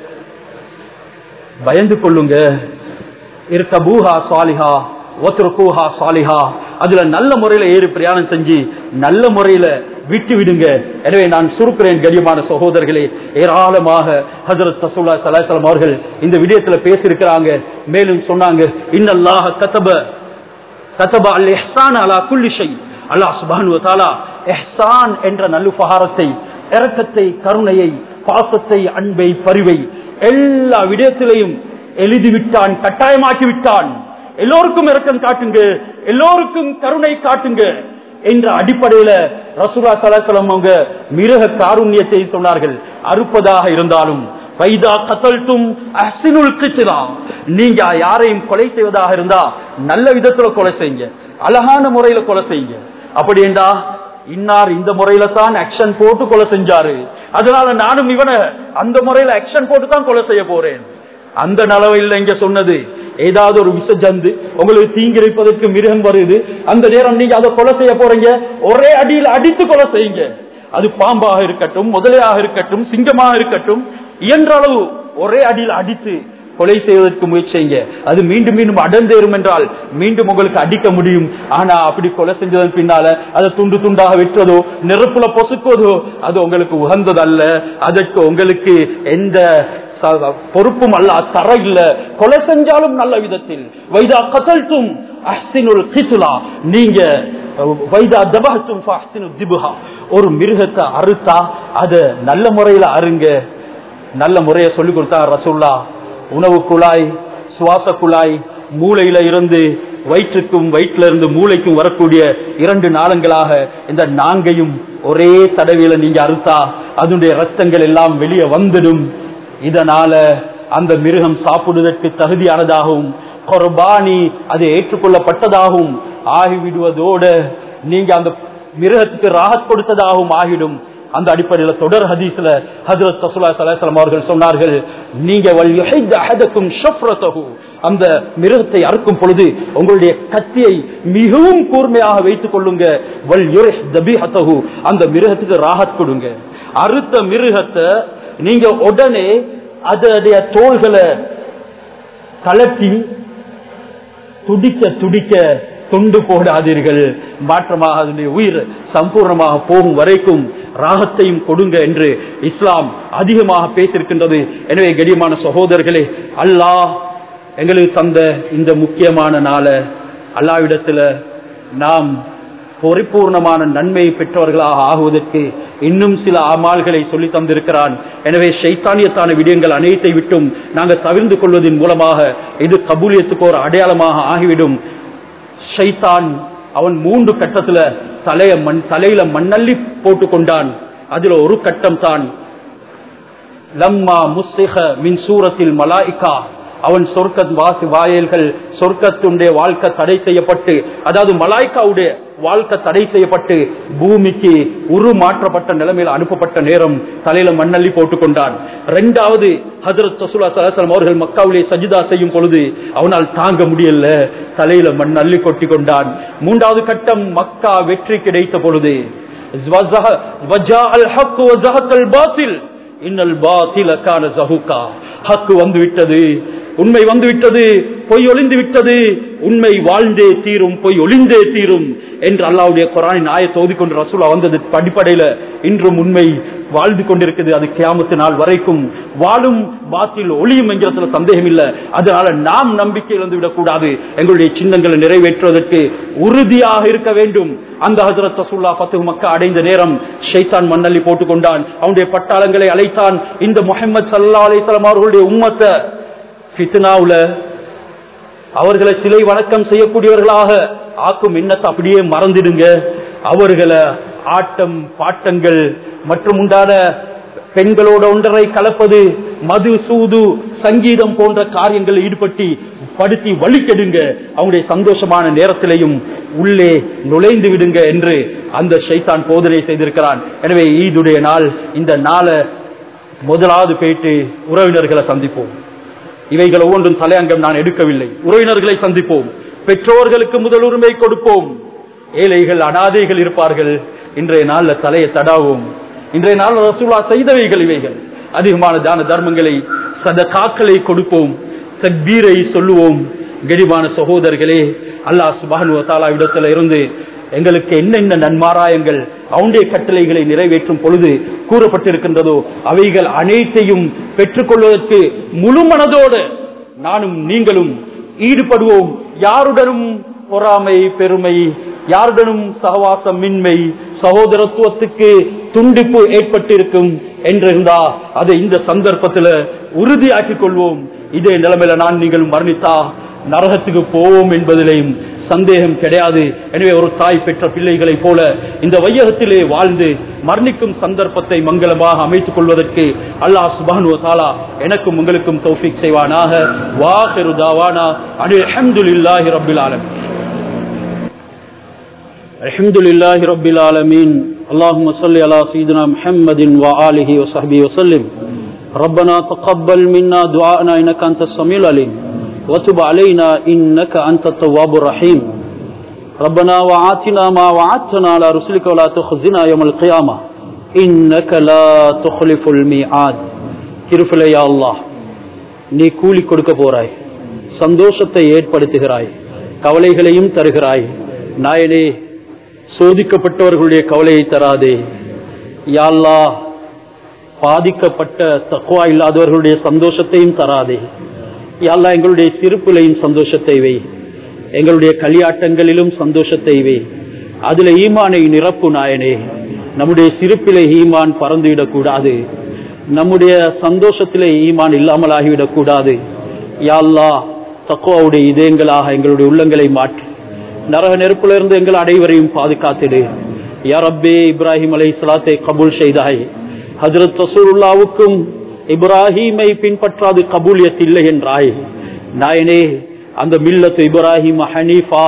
பயந்து கொள்ளுங்க இருக்கபூஹா சாலிஹா ஒத்ருகூஹா சாலிஹா அதுல நல்ல முறையில ஏறி பிரயாணம் செஞ்சு நல்ல முறையில விட்டு விடுங்க எனவே நான் சுருக்கிறேன் கரியமான சகோதரர்களே ஏராளமாக ஹஜரத் ரசூல்லா சலாஹலம் அவர்கள் இந்த விடயத்துல பேசியிருக்கிறாங்க மேலும் சொன்னாங்க இன்னல்லாஹ கதப கதப அல் இஹ்சான் அலா குல்லி ஷை அல்லாஹ் சுப்ஹானஹு வ தஆலா இஹ்சான் என்ற நல்லுபகாரத்தை இரக்கத்தை கருணையை பாசத்தை அன்பை பரிவை எல்லா விடயத்திலையும் எழுதி விட்டான் கட்டாயமாக்கி விட்டான் எல்லோருக்கும் இரக்கம் காட்டுங்க எல்லோருக்கும் கருணை காட்டுங்க என்ற அடிப்படையில ரசூலா சலாசலம் அவங்க மிருக காருண்யத்தை சொன்னார்கள் அறுப்பதாக இருந்தாலும் வைதா கத்தல்தும் அஹ்சினுல் கித்லா நீங்க யாரையும் கொலை செய்வதாக இருந்தா நல்ல விதத்துல கொலை செய்யுங்க அழகான முறையில கொலை செய்யுங்க அப்படி என்றா இன்னார் இந்த முறையில தான் ஆக்ஷன் போட்டு கொலை செஞ்சாரு அதனால நானும் இவனை அந்த முறையில ஆக்ஷன் போட்டு தான் கொலை செய்ய போறேன் அந்த நலவையில் இங்க சொன்னது ஏதாவது ஒரு விஷ ஜந்து உங்களுக்கு தீங்கிழைப்பதற்கு மிருகம் வருது அந்த நேரம் நீங்க அதை கொலை செய்ய போறீங்க ஒரே அடியில் அடித்து கொலை செய்யுங்க அது பாம்பாக இருக்கட்டும் முதலையாக இருக்கட்டும் சிங்கமாக இருக்கட்டும் இயன்ற அளவு ஒரே அடியில் அடித்து கொலை செய்வதற்கு முயற்சி செய்யுங்க அது மீண்டும் மீண்டும் அடர்ந்தேறும் என்றால் மீண்டும் உங்களுக்கு அடிக்க முடியும் ஆனா அப்படி கொலை செஞ்சதன் பின்னால அதை துண்டு துண்டாக வெட்டுவதோ நெருப்புல பொசுக்குவதோ அது உங்களுக்கு உகந்ததல்ல அதற்கு உங்களுக்கு எந்த ச- பொறுப்பும் அல்ல தர இல்ல கொலை செஞ்சாலும் நல்ல விதத்தில் வைதா கசல்தும் அஹ்சினுல் கிசுலா நீங்க அஹ், வைதா தபஹத்தும் ஃபஹ்சினு திபுஹா ஒரு மிருகத்தை அறுத்தா அத நல்ல முறையில அருங்க நல்ல முறையை சொல்லி கொடுத்தா ரசூல்லா உணவு குழாய் சுவாச குழாய் மூளையில இருந்து வயிற்றுக்கும் வயிற்றுல இருந்து மூளைக்கும் வரக்கூடிய இரண்டு நாளங்களாக இந்த நாங்கையும் ஒரே தடவையில நீங்க அறுத்தா அதனுடைய ரத்தங்கள் எல்லாம் வெளியே வந்துடும் இதனால அந்த மிருகம் சாப்பிடுவதற்கு தகுதியானதாகவும் கொர்பானி அது ஏற்றுக்கொள்ளப்பட்டதாகவும் ஆகிவிடுவதோடு நீங்க அந்த மிருகத்துக்கு ராகத் கொடுத்ததாகவும் ஆகிடும் அந்த அடிப்படையில் தொடர் ஹதீஸ்ல ஹஜரத் ரசூலுல்லாஹி ஸல்லல்லாஹு அலைஹி வஸல்லம் அவர்கள் சொன்னார்கள் நீங்க வல் யுஹித் அஹதக்கும் ஷஃப்ரதஹு அந்த மிருகத்தை அறுக்கும் பொழுது உங்களுடைய கத்தியை மிகவும் கூர்மையாக வைத்துக் கொள்ளுங்க வல் யுரிஹ் தபீஹதஹு அந்த மிருகத்துக்கு ராஹத் கொடுங்க அறுத்த மிருகத்தை நீங்க உடனே அதனுடைய தோள்களை கலட்டி துடிக்க துடிக்க துண்டு போடாதீர்கள் மாற்றமாக அதனுடைய உயிர் சம்பூர்ணமாக போகும் வரைக்கும் ராகத்தையும் கொடுங்க என்று இஸ்லாம் அதிகமாக பேசியிருக்கின்றது எனவே கடியமான சகோதரர்களே அல்லாஹ் எங்களுக்கு தந்த இந்த முக்கியமான நாள அல்லாவிடத்துல நாம் பரிபூர்ணமான நன்மை பெற்றவர்களாக ஆகுவதற்கு இன்னும் சில அமால்களை சொல்லி தந்திருக்கிறான் எனவே சைத்தானியத்தான விடயங்கள் அனைத்தை விட்டும் நாங்கள் தவிர்ந்து கொள்வதன் மூலமாக இது கபூலியத்துக்கு ஒரு அடையாளமாக ஆகிவிடும் ஷைத்தான் அவன் மூன்று கட்டத்துல தலைய மண் தலையில மண்ணள்ளி போட்டு கொண்டான் அதுல ஒரு கட்டம் தான் லம்மா முஸ்ஸிஹ மின் சூரத்தில் மலாயிகா அவன் சொர்க்க வாசி வாயல்கள் சொர்க்கத்துடைய வாழ்க்கை தடை செய்யப்பட்டு அதாவது மலாய்க்காவுடைய வாழ்க்கை தடை செய்யப்பட்டு பூமிக்கு உரு மாற்றப்பட்ட நிலைமையில் அனுப்பப்பட்ட நேரம் தலையில மண்ணள்ளி போட்டுக் கொண்டான் இரண்டாவது ஹஜரத் ரசூலா சலாசலம் அவர்கள் மக்காவிலே சஜிதா செய்யும் பொழுது அவனால் தாங்க முடியல தலையில மண் அள்ளி கொட்டி கொண்டான் மூன்றாவது கட்டம் மக்கா வெற்றி கிடைத்த பொழுது வஜஹ- வஜா அல் ஹக் வஜஹக்கல் பாத்தில் இன்னல் பாத்தில கான ஜஹூகா ஹக்கு வந்து விட்டது உண்மை வந்து விட்டது பொய் ஒளிந்து விட்டது உண்மை வாழ்ந்தே தீரும் பொய் ஒளிந்தே தீரும் என்று அல்லாவுடைய குரானின் ஆயத்தை ஓதிக்கொண்டு ரசூலா வந்தது அடிப்படையில இன்றும் உண்மை வாழ்ந்து கொண்டிருக்குது அது கியாமத்து நாள் வரைக்கும் வாழும் பாத்தில் ஒளியும் என்கிறதுல சந்தேகம் இல்லை அதனால நாம் நம்பிக்கை இழந்து விடக்கூடாது எங்களுடைய சின்னங்களை நிறைவேற்றுவதற்கு உறுதியாக இருக்க வேண்டும் அந்த ஹசரத் ரசூல்லா பத்து மக்கா அடைந்த நேரம் ஷைத்தான் மண்ணள்ளி போட்டுக் கொண்டான் அவனுடைய பட்டாளங்களை அழைத்தான் இந்த முகமது சல்லா அலிஸ்லாம் அவர்களுடைய உம்மத்தை ஃபித்னாவுல அவர்களை சிலை வணக்கம் செய்யக்கூடியவர்களாக ஆக்கும் எண்ணத்தை அப்படியே மறந்துடுங்க அவர்களை ஆட்டம் பாட்டங்கள் மற்றும் உண்டான பெண்களோட ஒன்றரை கலப்பது மது சூது சங்கீதம் போன்ற காரியங்களில் ஈடுபட்டு படுத்தி வழிக்கெடுங்க அவங்களுடைய சந்தோஷமான நேரத்திலையும் உள்ளே நுழைந்து விடுங்க என்று அந்த ஷைத்தான் போதனை செய்திருக்கிறான் எனவே ஈதுடைய நாள் இந்த நாளை முதலாவது போயிட்டு உறவினர்களை சந்திப்போம் இவைகள் ஒவ்வொன்றும் தலையங்கம் நான் எடுக்கவில்லை உறவினர்களை சந்திப்போம் பெற்றோர்களுக்கு முதல் உரிமை கொடுப்போம் ஏழைகள் அனாதைகள் இருப்பார்கள் இன்றைய நாள்ல தலையை தடாவும் இன்றைய நாள் ரசூலா செய்தவைகள் இவைகள் அதிகமான தான தர்மங்களை சதகாக்களை கொடுப்போம் தக்பீரை சொல்லுவோம் கெடிமான சகோதரர்களே அல்லாஹ் சுபானு தாலா இடத்துல இருந்து எங்களுக்கு என்னென்ன நன்மாராயங்கள் அவனுடைய கட்டளைகளை நிறைவேற்றும் பொழுது கூறப்பட்டிருக்கின்றதோ அவைகள் அனைத்தையும் பெற்றுக்கொள்வதற்கு முழு மனதோடு நானும் நீங்களும் ஈடுபடுவோம் யாருடனும் பொறாமை பெருமை யாருடனும் சகவாசம் மின்மை சகோதரத்துவத்துக்கு துண்டிப்பு ஏற்பட்டிருக்கும் என்றிருந்தா அதை இந்த சந்தர்ப்பத்தில் உறுதியாக்கிக் கொள்வோம் இதே நிலைமையில நான் நீங்கள் மரணித்தா நரகத்துக்கு போவோம் என்பதிலையும் சந்தேகம் கிடையாது எனவே ஒரு தாய் பெற்ற பிள்ளைகளைப் போல இந்த வையகத்திலே வாழ்ந்து மரணிக்கும் சந்தர்ப்பத்தை மங்களமாக அமைத்துக் கொள்வதற்கு அல்லாஹ் சுபானு தாலா எனக்கும் உங்களுக்கும் தௌஃபிக் செய்வானாக வாஹிரு தாவானா அனில் அஹமதுல்லாஹி ரபில் ஆலமீன் الحمد لله رب العالمين اللهم صل على سيدنا محمد وآله وصحبه وسلم ربنا تقبل منا دعاءنا إنك أنت السميع العليم وتب علينا إنك أنت التواب الرحيم ربنا وعاتنا ما وعدتنا على رسلك ولا تخزنا يوم القيامة إنك لا تخلف الميعاد கிருஃபிலே யா அல்லாஹ் நீ கூலி கொடுக்க போறாய் சந்தோஷத்தை ஏற்படுத்துகிறாய் கவலைகளையும் தருகிறாய் நாயனே சோதிக்கப்பட்டவர்களுடைய கவலையை தராதே யாழ்லா பாதிக்கப்பட்ட தக்குவா இல்லாதவர்களுடைய சந்தோஷத்தையும் தராதே யாழ்லா எங்களுடைய சிறுப்பிலையும் சந்தோஷத்தை வை எங்களுடைய களியாட்டங்களிலும் சந்தோஷத்தை வை அதுல ஈமானை நிரப்பு நாயனே நம்முடைய சிறுப்பிலே ஈமான் பறந்துவிடக்கூடாது நம்முடைய சந்தோஷத்திலே ஈமான் இல்லாமல் ஆகிவிடக் கூடாது யாழ்லா தக்குவாவுடைய இதயங்களாக எங்களுடைய உள்ளங்களை மாற்றி நரக நெருப்பிலிருந்து எங்கள் அனைவரையும் பாதுகாத்திடு யாரப்பே இப்ராஹிம் அலை சலாத்தை கபூல் செய்தாய் ஹஜரத் ரசூலுல்லாவுக்கும் இப்ராஹீமை பின்பற்றாது கபூலியத் இல்லை என்றாய் நாயனே அந்த மில்லத்து இப்ராஹிம் ஹனீஃபா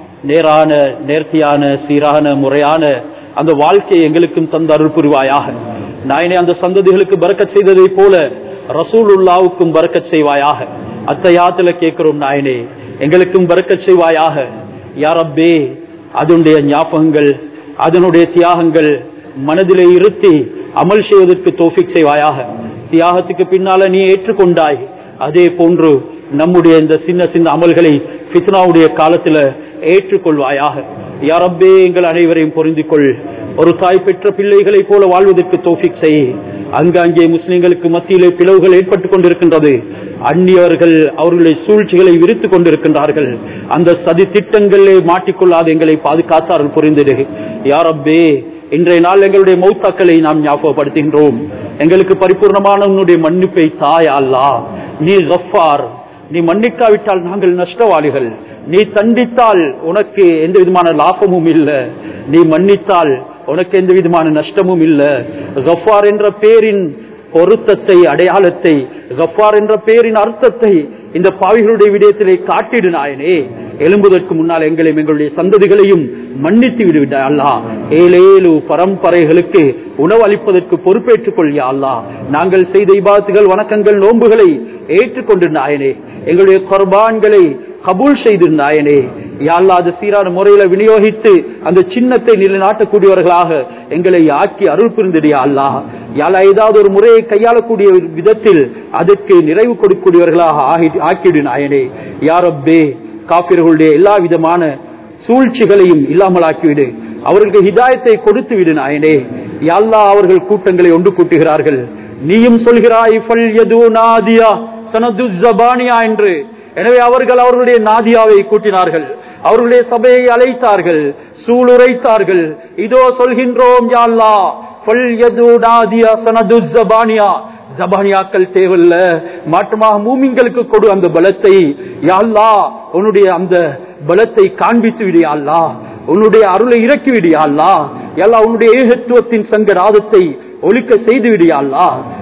நேரான நேர்த்தியான சீரான முறையான அந்த வாழ்க்கையை எங்களுக்கும் தந்த அருள் புரிவாயாக நாயனே அந்த சந்ததிகளுக்கு பறக்கச் செய்ததை போல ரசூலுல்லாவுக்கும் பறக்கச் செய்வாயாக அத்தையாத்துல கேட்கிறோம் நாயனே எங்களுக்கும் பறக்கச் செய்வாயாக யாரப்பே அதனுடைய ஞாபகங்கள் அதனுடைய தியாகங்கள் மனதிலே இருத்தி அமல் செய்வதற்கு தோஃபிக் செய்வாயாக தியாகத்துக்கு பின்னால நீ ஏற்றுக்கொண்டாய் அதே போன்று நம்முடைய இந்த சின்ன சின்ன அமல்களை ஃபித்னாவுடைய காலத்துல ஏற்றுக்கொள்வாயாக யாரப்பே எங்கள் அனைவரையும் பொருந்திக் கொள் ஒரு தாய் பெற்ற பிள்ளைகளைப் போல வாழ்வதற்கு தோஃபிக் செய் அங்காங்கே முஸ்லிம்களுக்கு மத்தியிலே பிளவுகள் ஏற்பட்டுக் கொண்டிருக்கின்றது அந்நியவர்கள் அவர்களுடைய சூழ்ச்சிகளை விரித்துக் கொண்டிருக்கின்றார்கள் அந்த சதி திட்டங்களிலே மாட்டிக்கொள்ளாத எங்களை பாதுகாத்தார்கள் புரிந்திடு யாரப்பே இன்றைய நாள் எங்களுடைய மௌத்தாக்களை நாம் ஞாபகப்படுத்துகின்றோம் எங்களுக்கு பரிபூர்ணமான உன்னுடைய மன்னிப்பை தாய் அல்லா நீ கஃபார் நீ மன்னிக்காவிட்டால் நாங்கள் நஷ்டவாளிகள் நீ தண்டித்தால் உனக்கு எந்த விதமான லாபமும் இல்லை நீ மன்னித்தால் உனக்கு எந்த விதமான நஷ்டமும் இல்ல கஃபார் என்ற பேரின் பொருத்தத்தை அடையாளத்தை கஃபார் என்ற பேரின் அர்த்தத்தை இந்த பாவிகளுடைய விடயத்திலே காட்டிடு நாயனே எழும்புவதற்கு முன்னால் எங்களையும் எங்களுடைய சந்ததிகளையும் மன்னித்து விடுவிட்டாய் அல்லா ஏழேழு பரம்பரைகளுக்கு உணவு அளிப்பதற்கு பொறுப்பேற்றுக் கொள்ளியா அல்லா நாங்கள் செய்த இபாத்துகள் வணக்கங்கள் நோன்புகளை ஏற்றுக்கொண்டு நாயனே எங்களுடைய குர்பான்களை கபூல் செய்து நாயனே யாழ்லா அது சீரான முறையில விநியோகித்து அந்த சின்னத்தை நிலைநாட்டக்கூடியவர்களாக எங்களை ஆக்கி அருள் புரிந்திடியா அல்லா யாழா ஏதாவது ஒரு முறையை கையாளக்கூடிய விதத்தில் அதற்கு நிறைவு கொடுக்கக்கூடியவர்களாக ஆகி- ஆக்கிடு நாயனே யாரப்பே காப்பிர்களுடைய எல்லா விதமான சூழ்ச்சிகளையும் இல்லாமல் ஆக்கிவிடு அவர்களுக்கு ஹிதாயத்தை கொடுத்து விடு நாயனே யாழ்லா அவர்கள் கூட்டங்களை ஒன்று கூட்டுகிறார்கள் நீயும் சொல்கிறாய் ஃபல் யது நாதியா சனது ஜபானியா என்று எனவே அவர்கள் அவர்களுடைய நாதியாவை கூட்டினார்கள் அவர்களுடைய சபையை அழைத்தார்கள் சூளுரைத்தார்கள் இதோ சொல்கின்றோம் யாழ்லா ஃபல் யது நாதியா சனது ஜபானியா ஜபானியாக்கள் தேவையில்ல மாற்றமாக மூமிங்களுக்கு கொடு அந்த பலத்தை யாழ்லா உன்னுடைய அந்த பலத்தை காண்பித்து விடு அல்லா உன்னுடைய அருளை இறக்கி விடு அல்லா எல்லா உன்னுடைய ஏகத்துவத்தின் சங்க ராதத்தை ஒழிக்க செய்து விடு அல்லா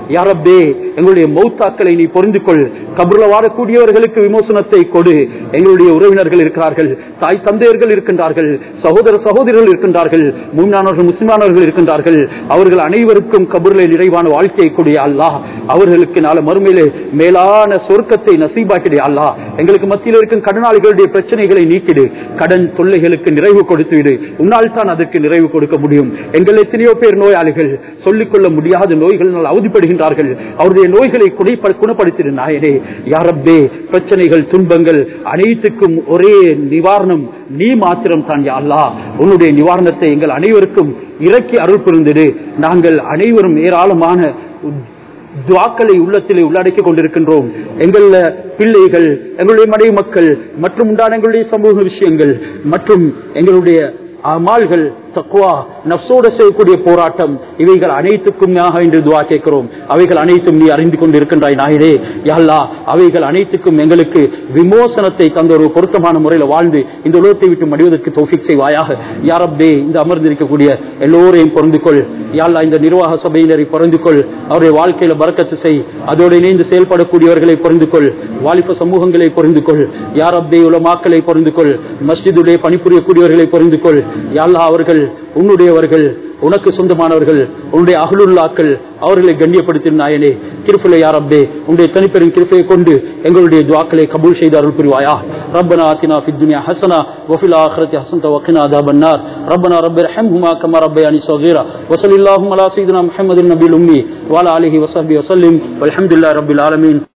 யாரப்பே எங்களுடைய மௌத்தாக்களை நீ பொருந்து கொள் கபுர்ல வாழக்கூடியவர்களுக்கு விமோசனத்தை கொடு எங்களுடைய உறவினர்கள் இருக்கிறார்கள் தாய் தந்தையர்கள் இருக்கின்றார்கள் சகோதர சகோதரர்கள் இருக்கின்றார்கள் மூணானவர்கள் முஸ்லிமானவர்கள் இருக்கின்றார்கள் அவர்கள் அனைவருக்கும் கபூர்ல நிறைவான வாழ்க்கையை கொடிய அல்லாஹ் அவர்களுக்கு நாள மறுமையிலே மேலான சொர்க்கத்தை நசீபாக்கிடு அல்லாஹ் எங்களுக்கு மத்தியில் இருக்கும் கடனாளிகளுடைய பிரச்சனைகளை நீக்கிடு கடன் தொல்லைகளுக்கு நிறைவு கொடுத்து விடு உன்னால் தான் அதற்கு நிறைவு கொடுக்க முடியும் எங்கள் எத்தனையோ பேர் நோயாளிகள் சொல்லிக்கொள்ள முடியாத நோய்களினால் அவதிப்படுகின்றார்கள் அவருடைய நோய்களை குணப்ப- குணப்படுத்திடு நாயனே யாரப்பே பிரச்சனைகள் துன்பங்கள் அனைத்துக்கும் ஒரே நிவாரணம் நீ மாத்திரம் தான் யா அல்லாஹ் உன்னுடைய நிவாரணத்தை எங்கள் அனைவருக்கும் இறக்கி அருள் புரிந்திடு நாங்கள் அனைவரும் ஏராளமான துவாக்களை உள்ளத்திலே உள்ளடக்கிக் கொண்டிருக்கின்றோம் எங்கள பிள்ளைகள் எங்களுடைய மனைவி மக்கள் மற்றும் உண்டான எங்களுடைய சமூக விஷயங்கள் மற்றும் எங்களுடைய அமால்கள் தக்குவா நப்சோட செய்யக்கூடிய போராட்டம் இவைகள் அனைத்துக்கும் என்று துவா கேட்கிறோம் அவைகள் அனைத்தும் நீ அறிந்து கொண்டிருக்கின்றாய் நாயனே யாழ்லா அவைகள் அனைத்துக்கும் எங்களுக்கு விமோசனத்தை தந்த ஒரு பொருத்தமான முறையில் வாழ்ந்து இந்த உலகத்தை விட்டு மடிவதற்கு தௌஃபிக் செய்வாயாக யாரப்பே இந்த அமர்ந்திருக்கக்கூடிய எல்லோரையும் பொருந்து கொள் யாழ்லா இந்த நிர்வாக சபையினரை பொருந்து கொள் அவருடைய வாழ்க்கையில பறக்கத்து செய் அதோடு இணைந்து செயல்படக்கூடியவர்களை பொருந்து கொள் வாலிப சமூகங்களை பொருந்து கொள் யாரப்பே உலமாக்களை பொருந்து கொள் மஸ்ஜிதுடைய பணிபுரியக்கூடியவர்களை பொருந்து கொள் யாழ்லா அவர்கள் உன்னுடையவர்கள் உனக்கு சொந்தமானவர்கள் உன்னுடைய அகலுல்லாக்கள் அவர்களை கண்ணியப்படுத்தின நாயனே கிருப்பிலை யாரப்பே உன்னுடைய தனிப்பெரும் கிருப்பையை கொண்டு எங்களுடைய துவாக்களை கபூல் செய்து அருள் புரிவாயா ربنا آتنا في الدنيا حسنة وفي الآخرة حسنة وقنا عذاب النار ربنا رب ارحمهما كما ربياني صغيرا وصلى اللهم على سيدنا محمد النبي الأمي وعلى آله وصحبه وسلم والحمد لله رب العالمين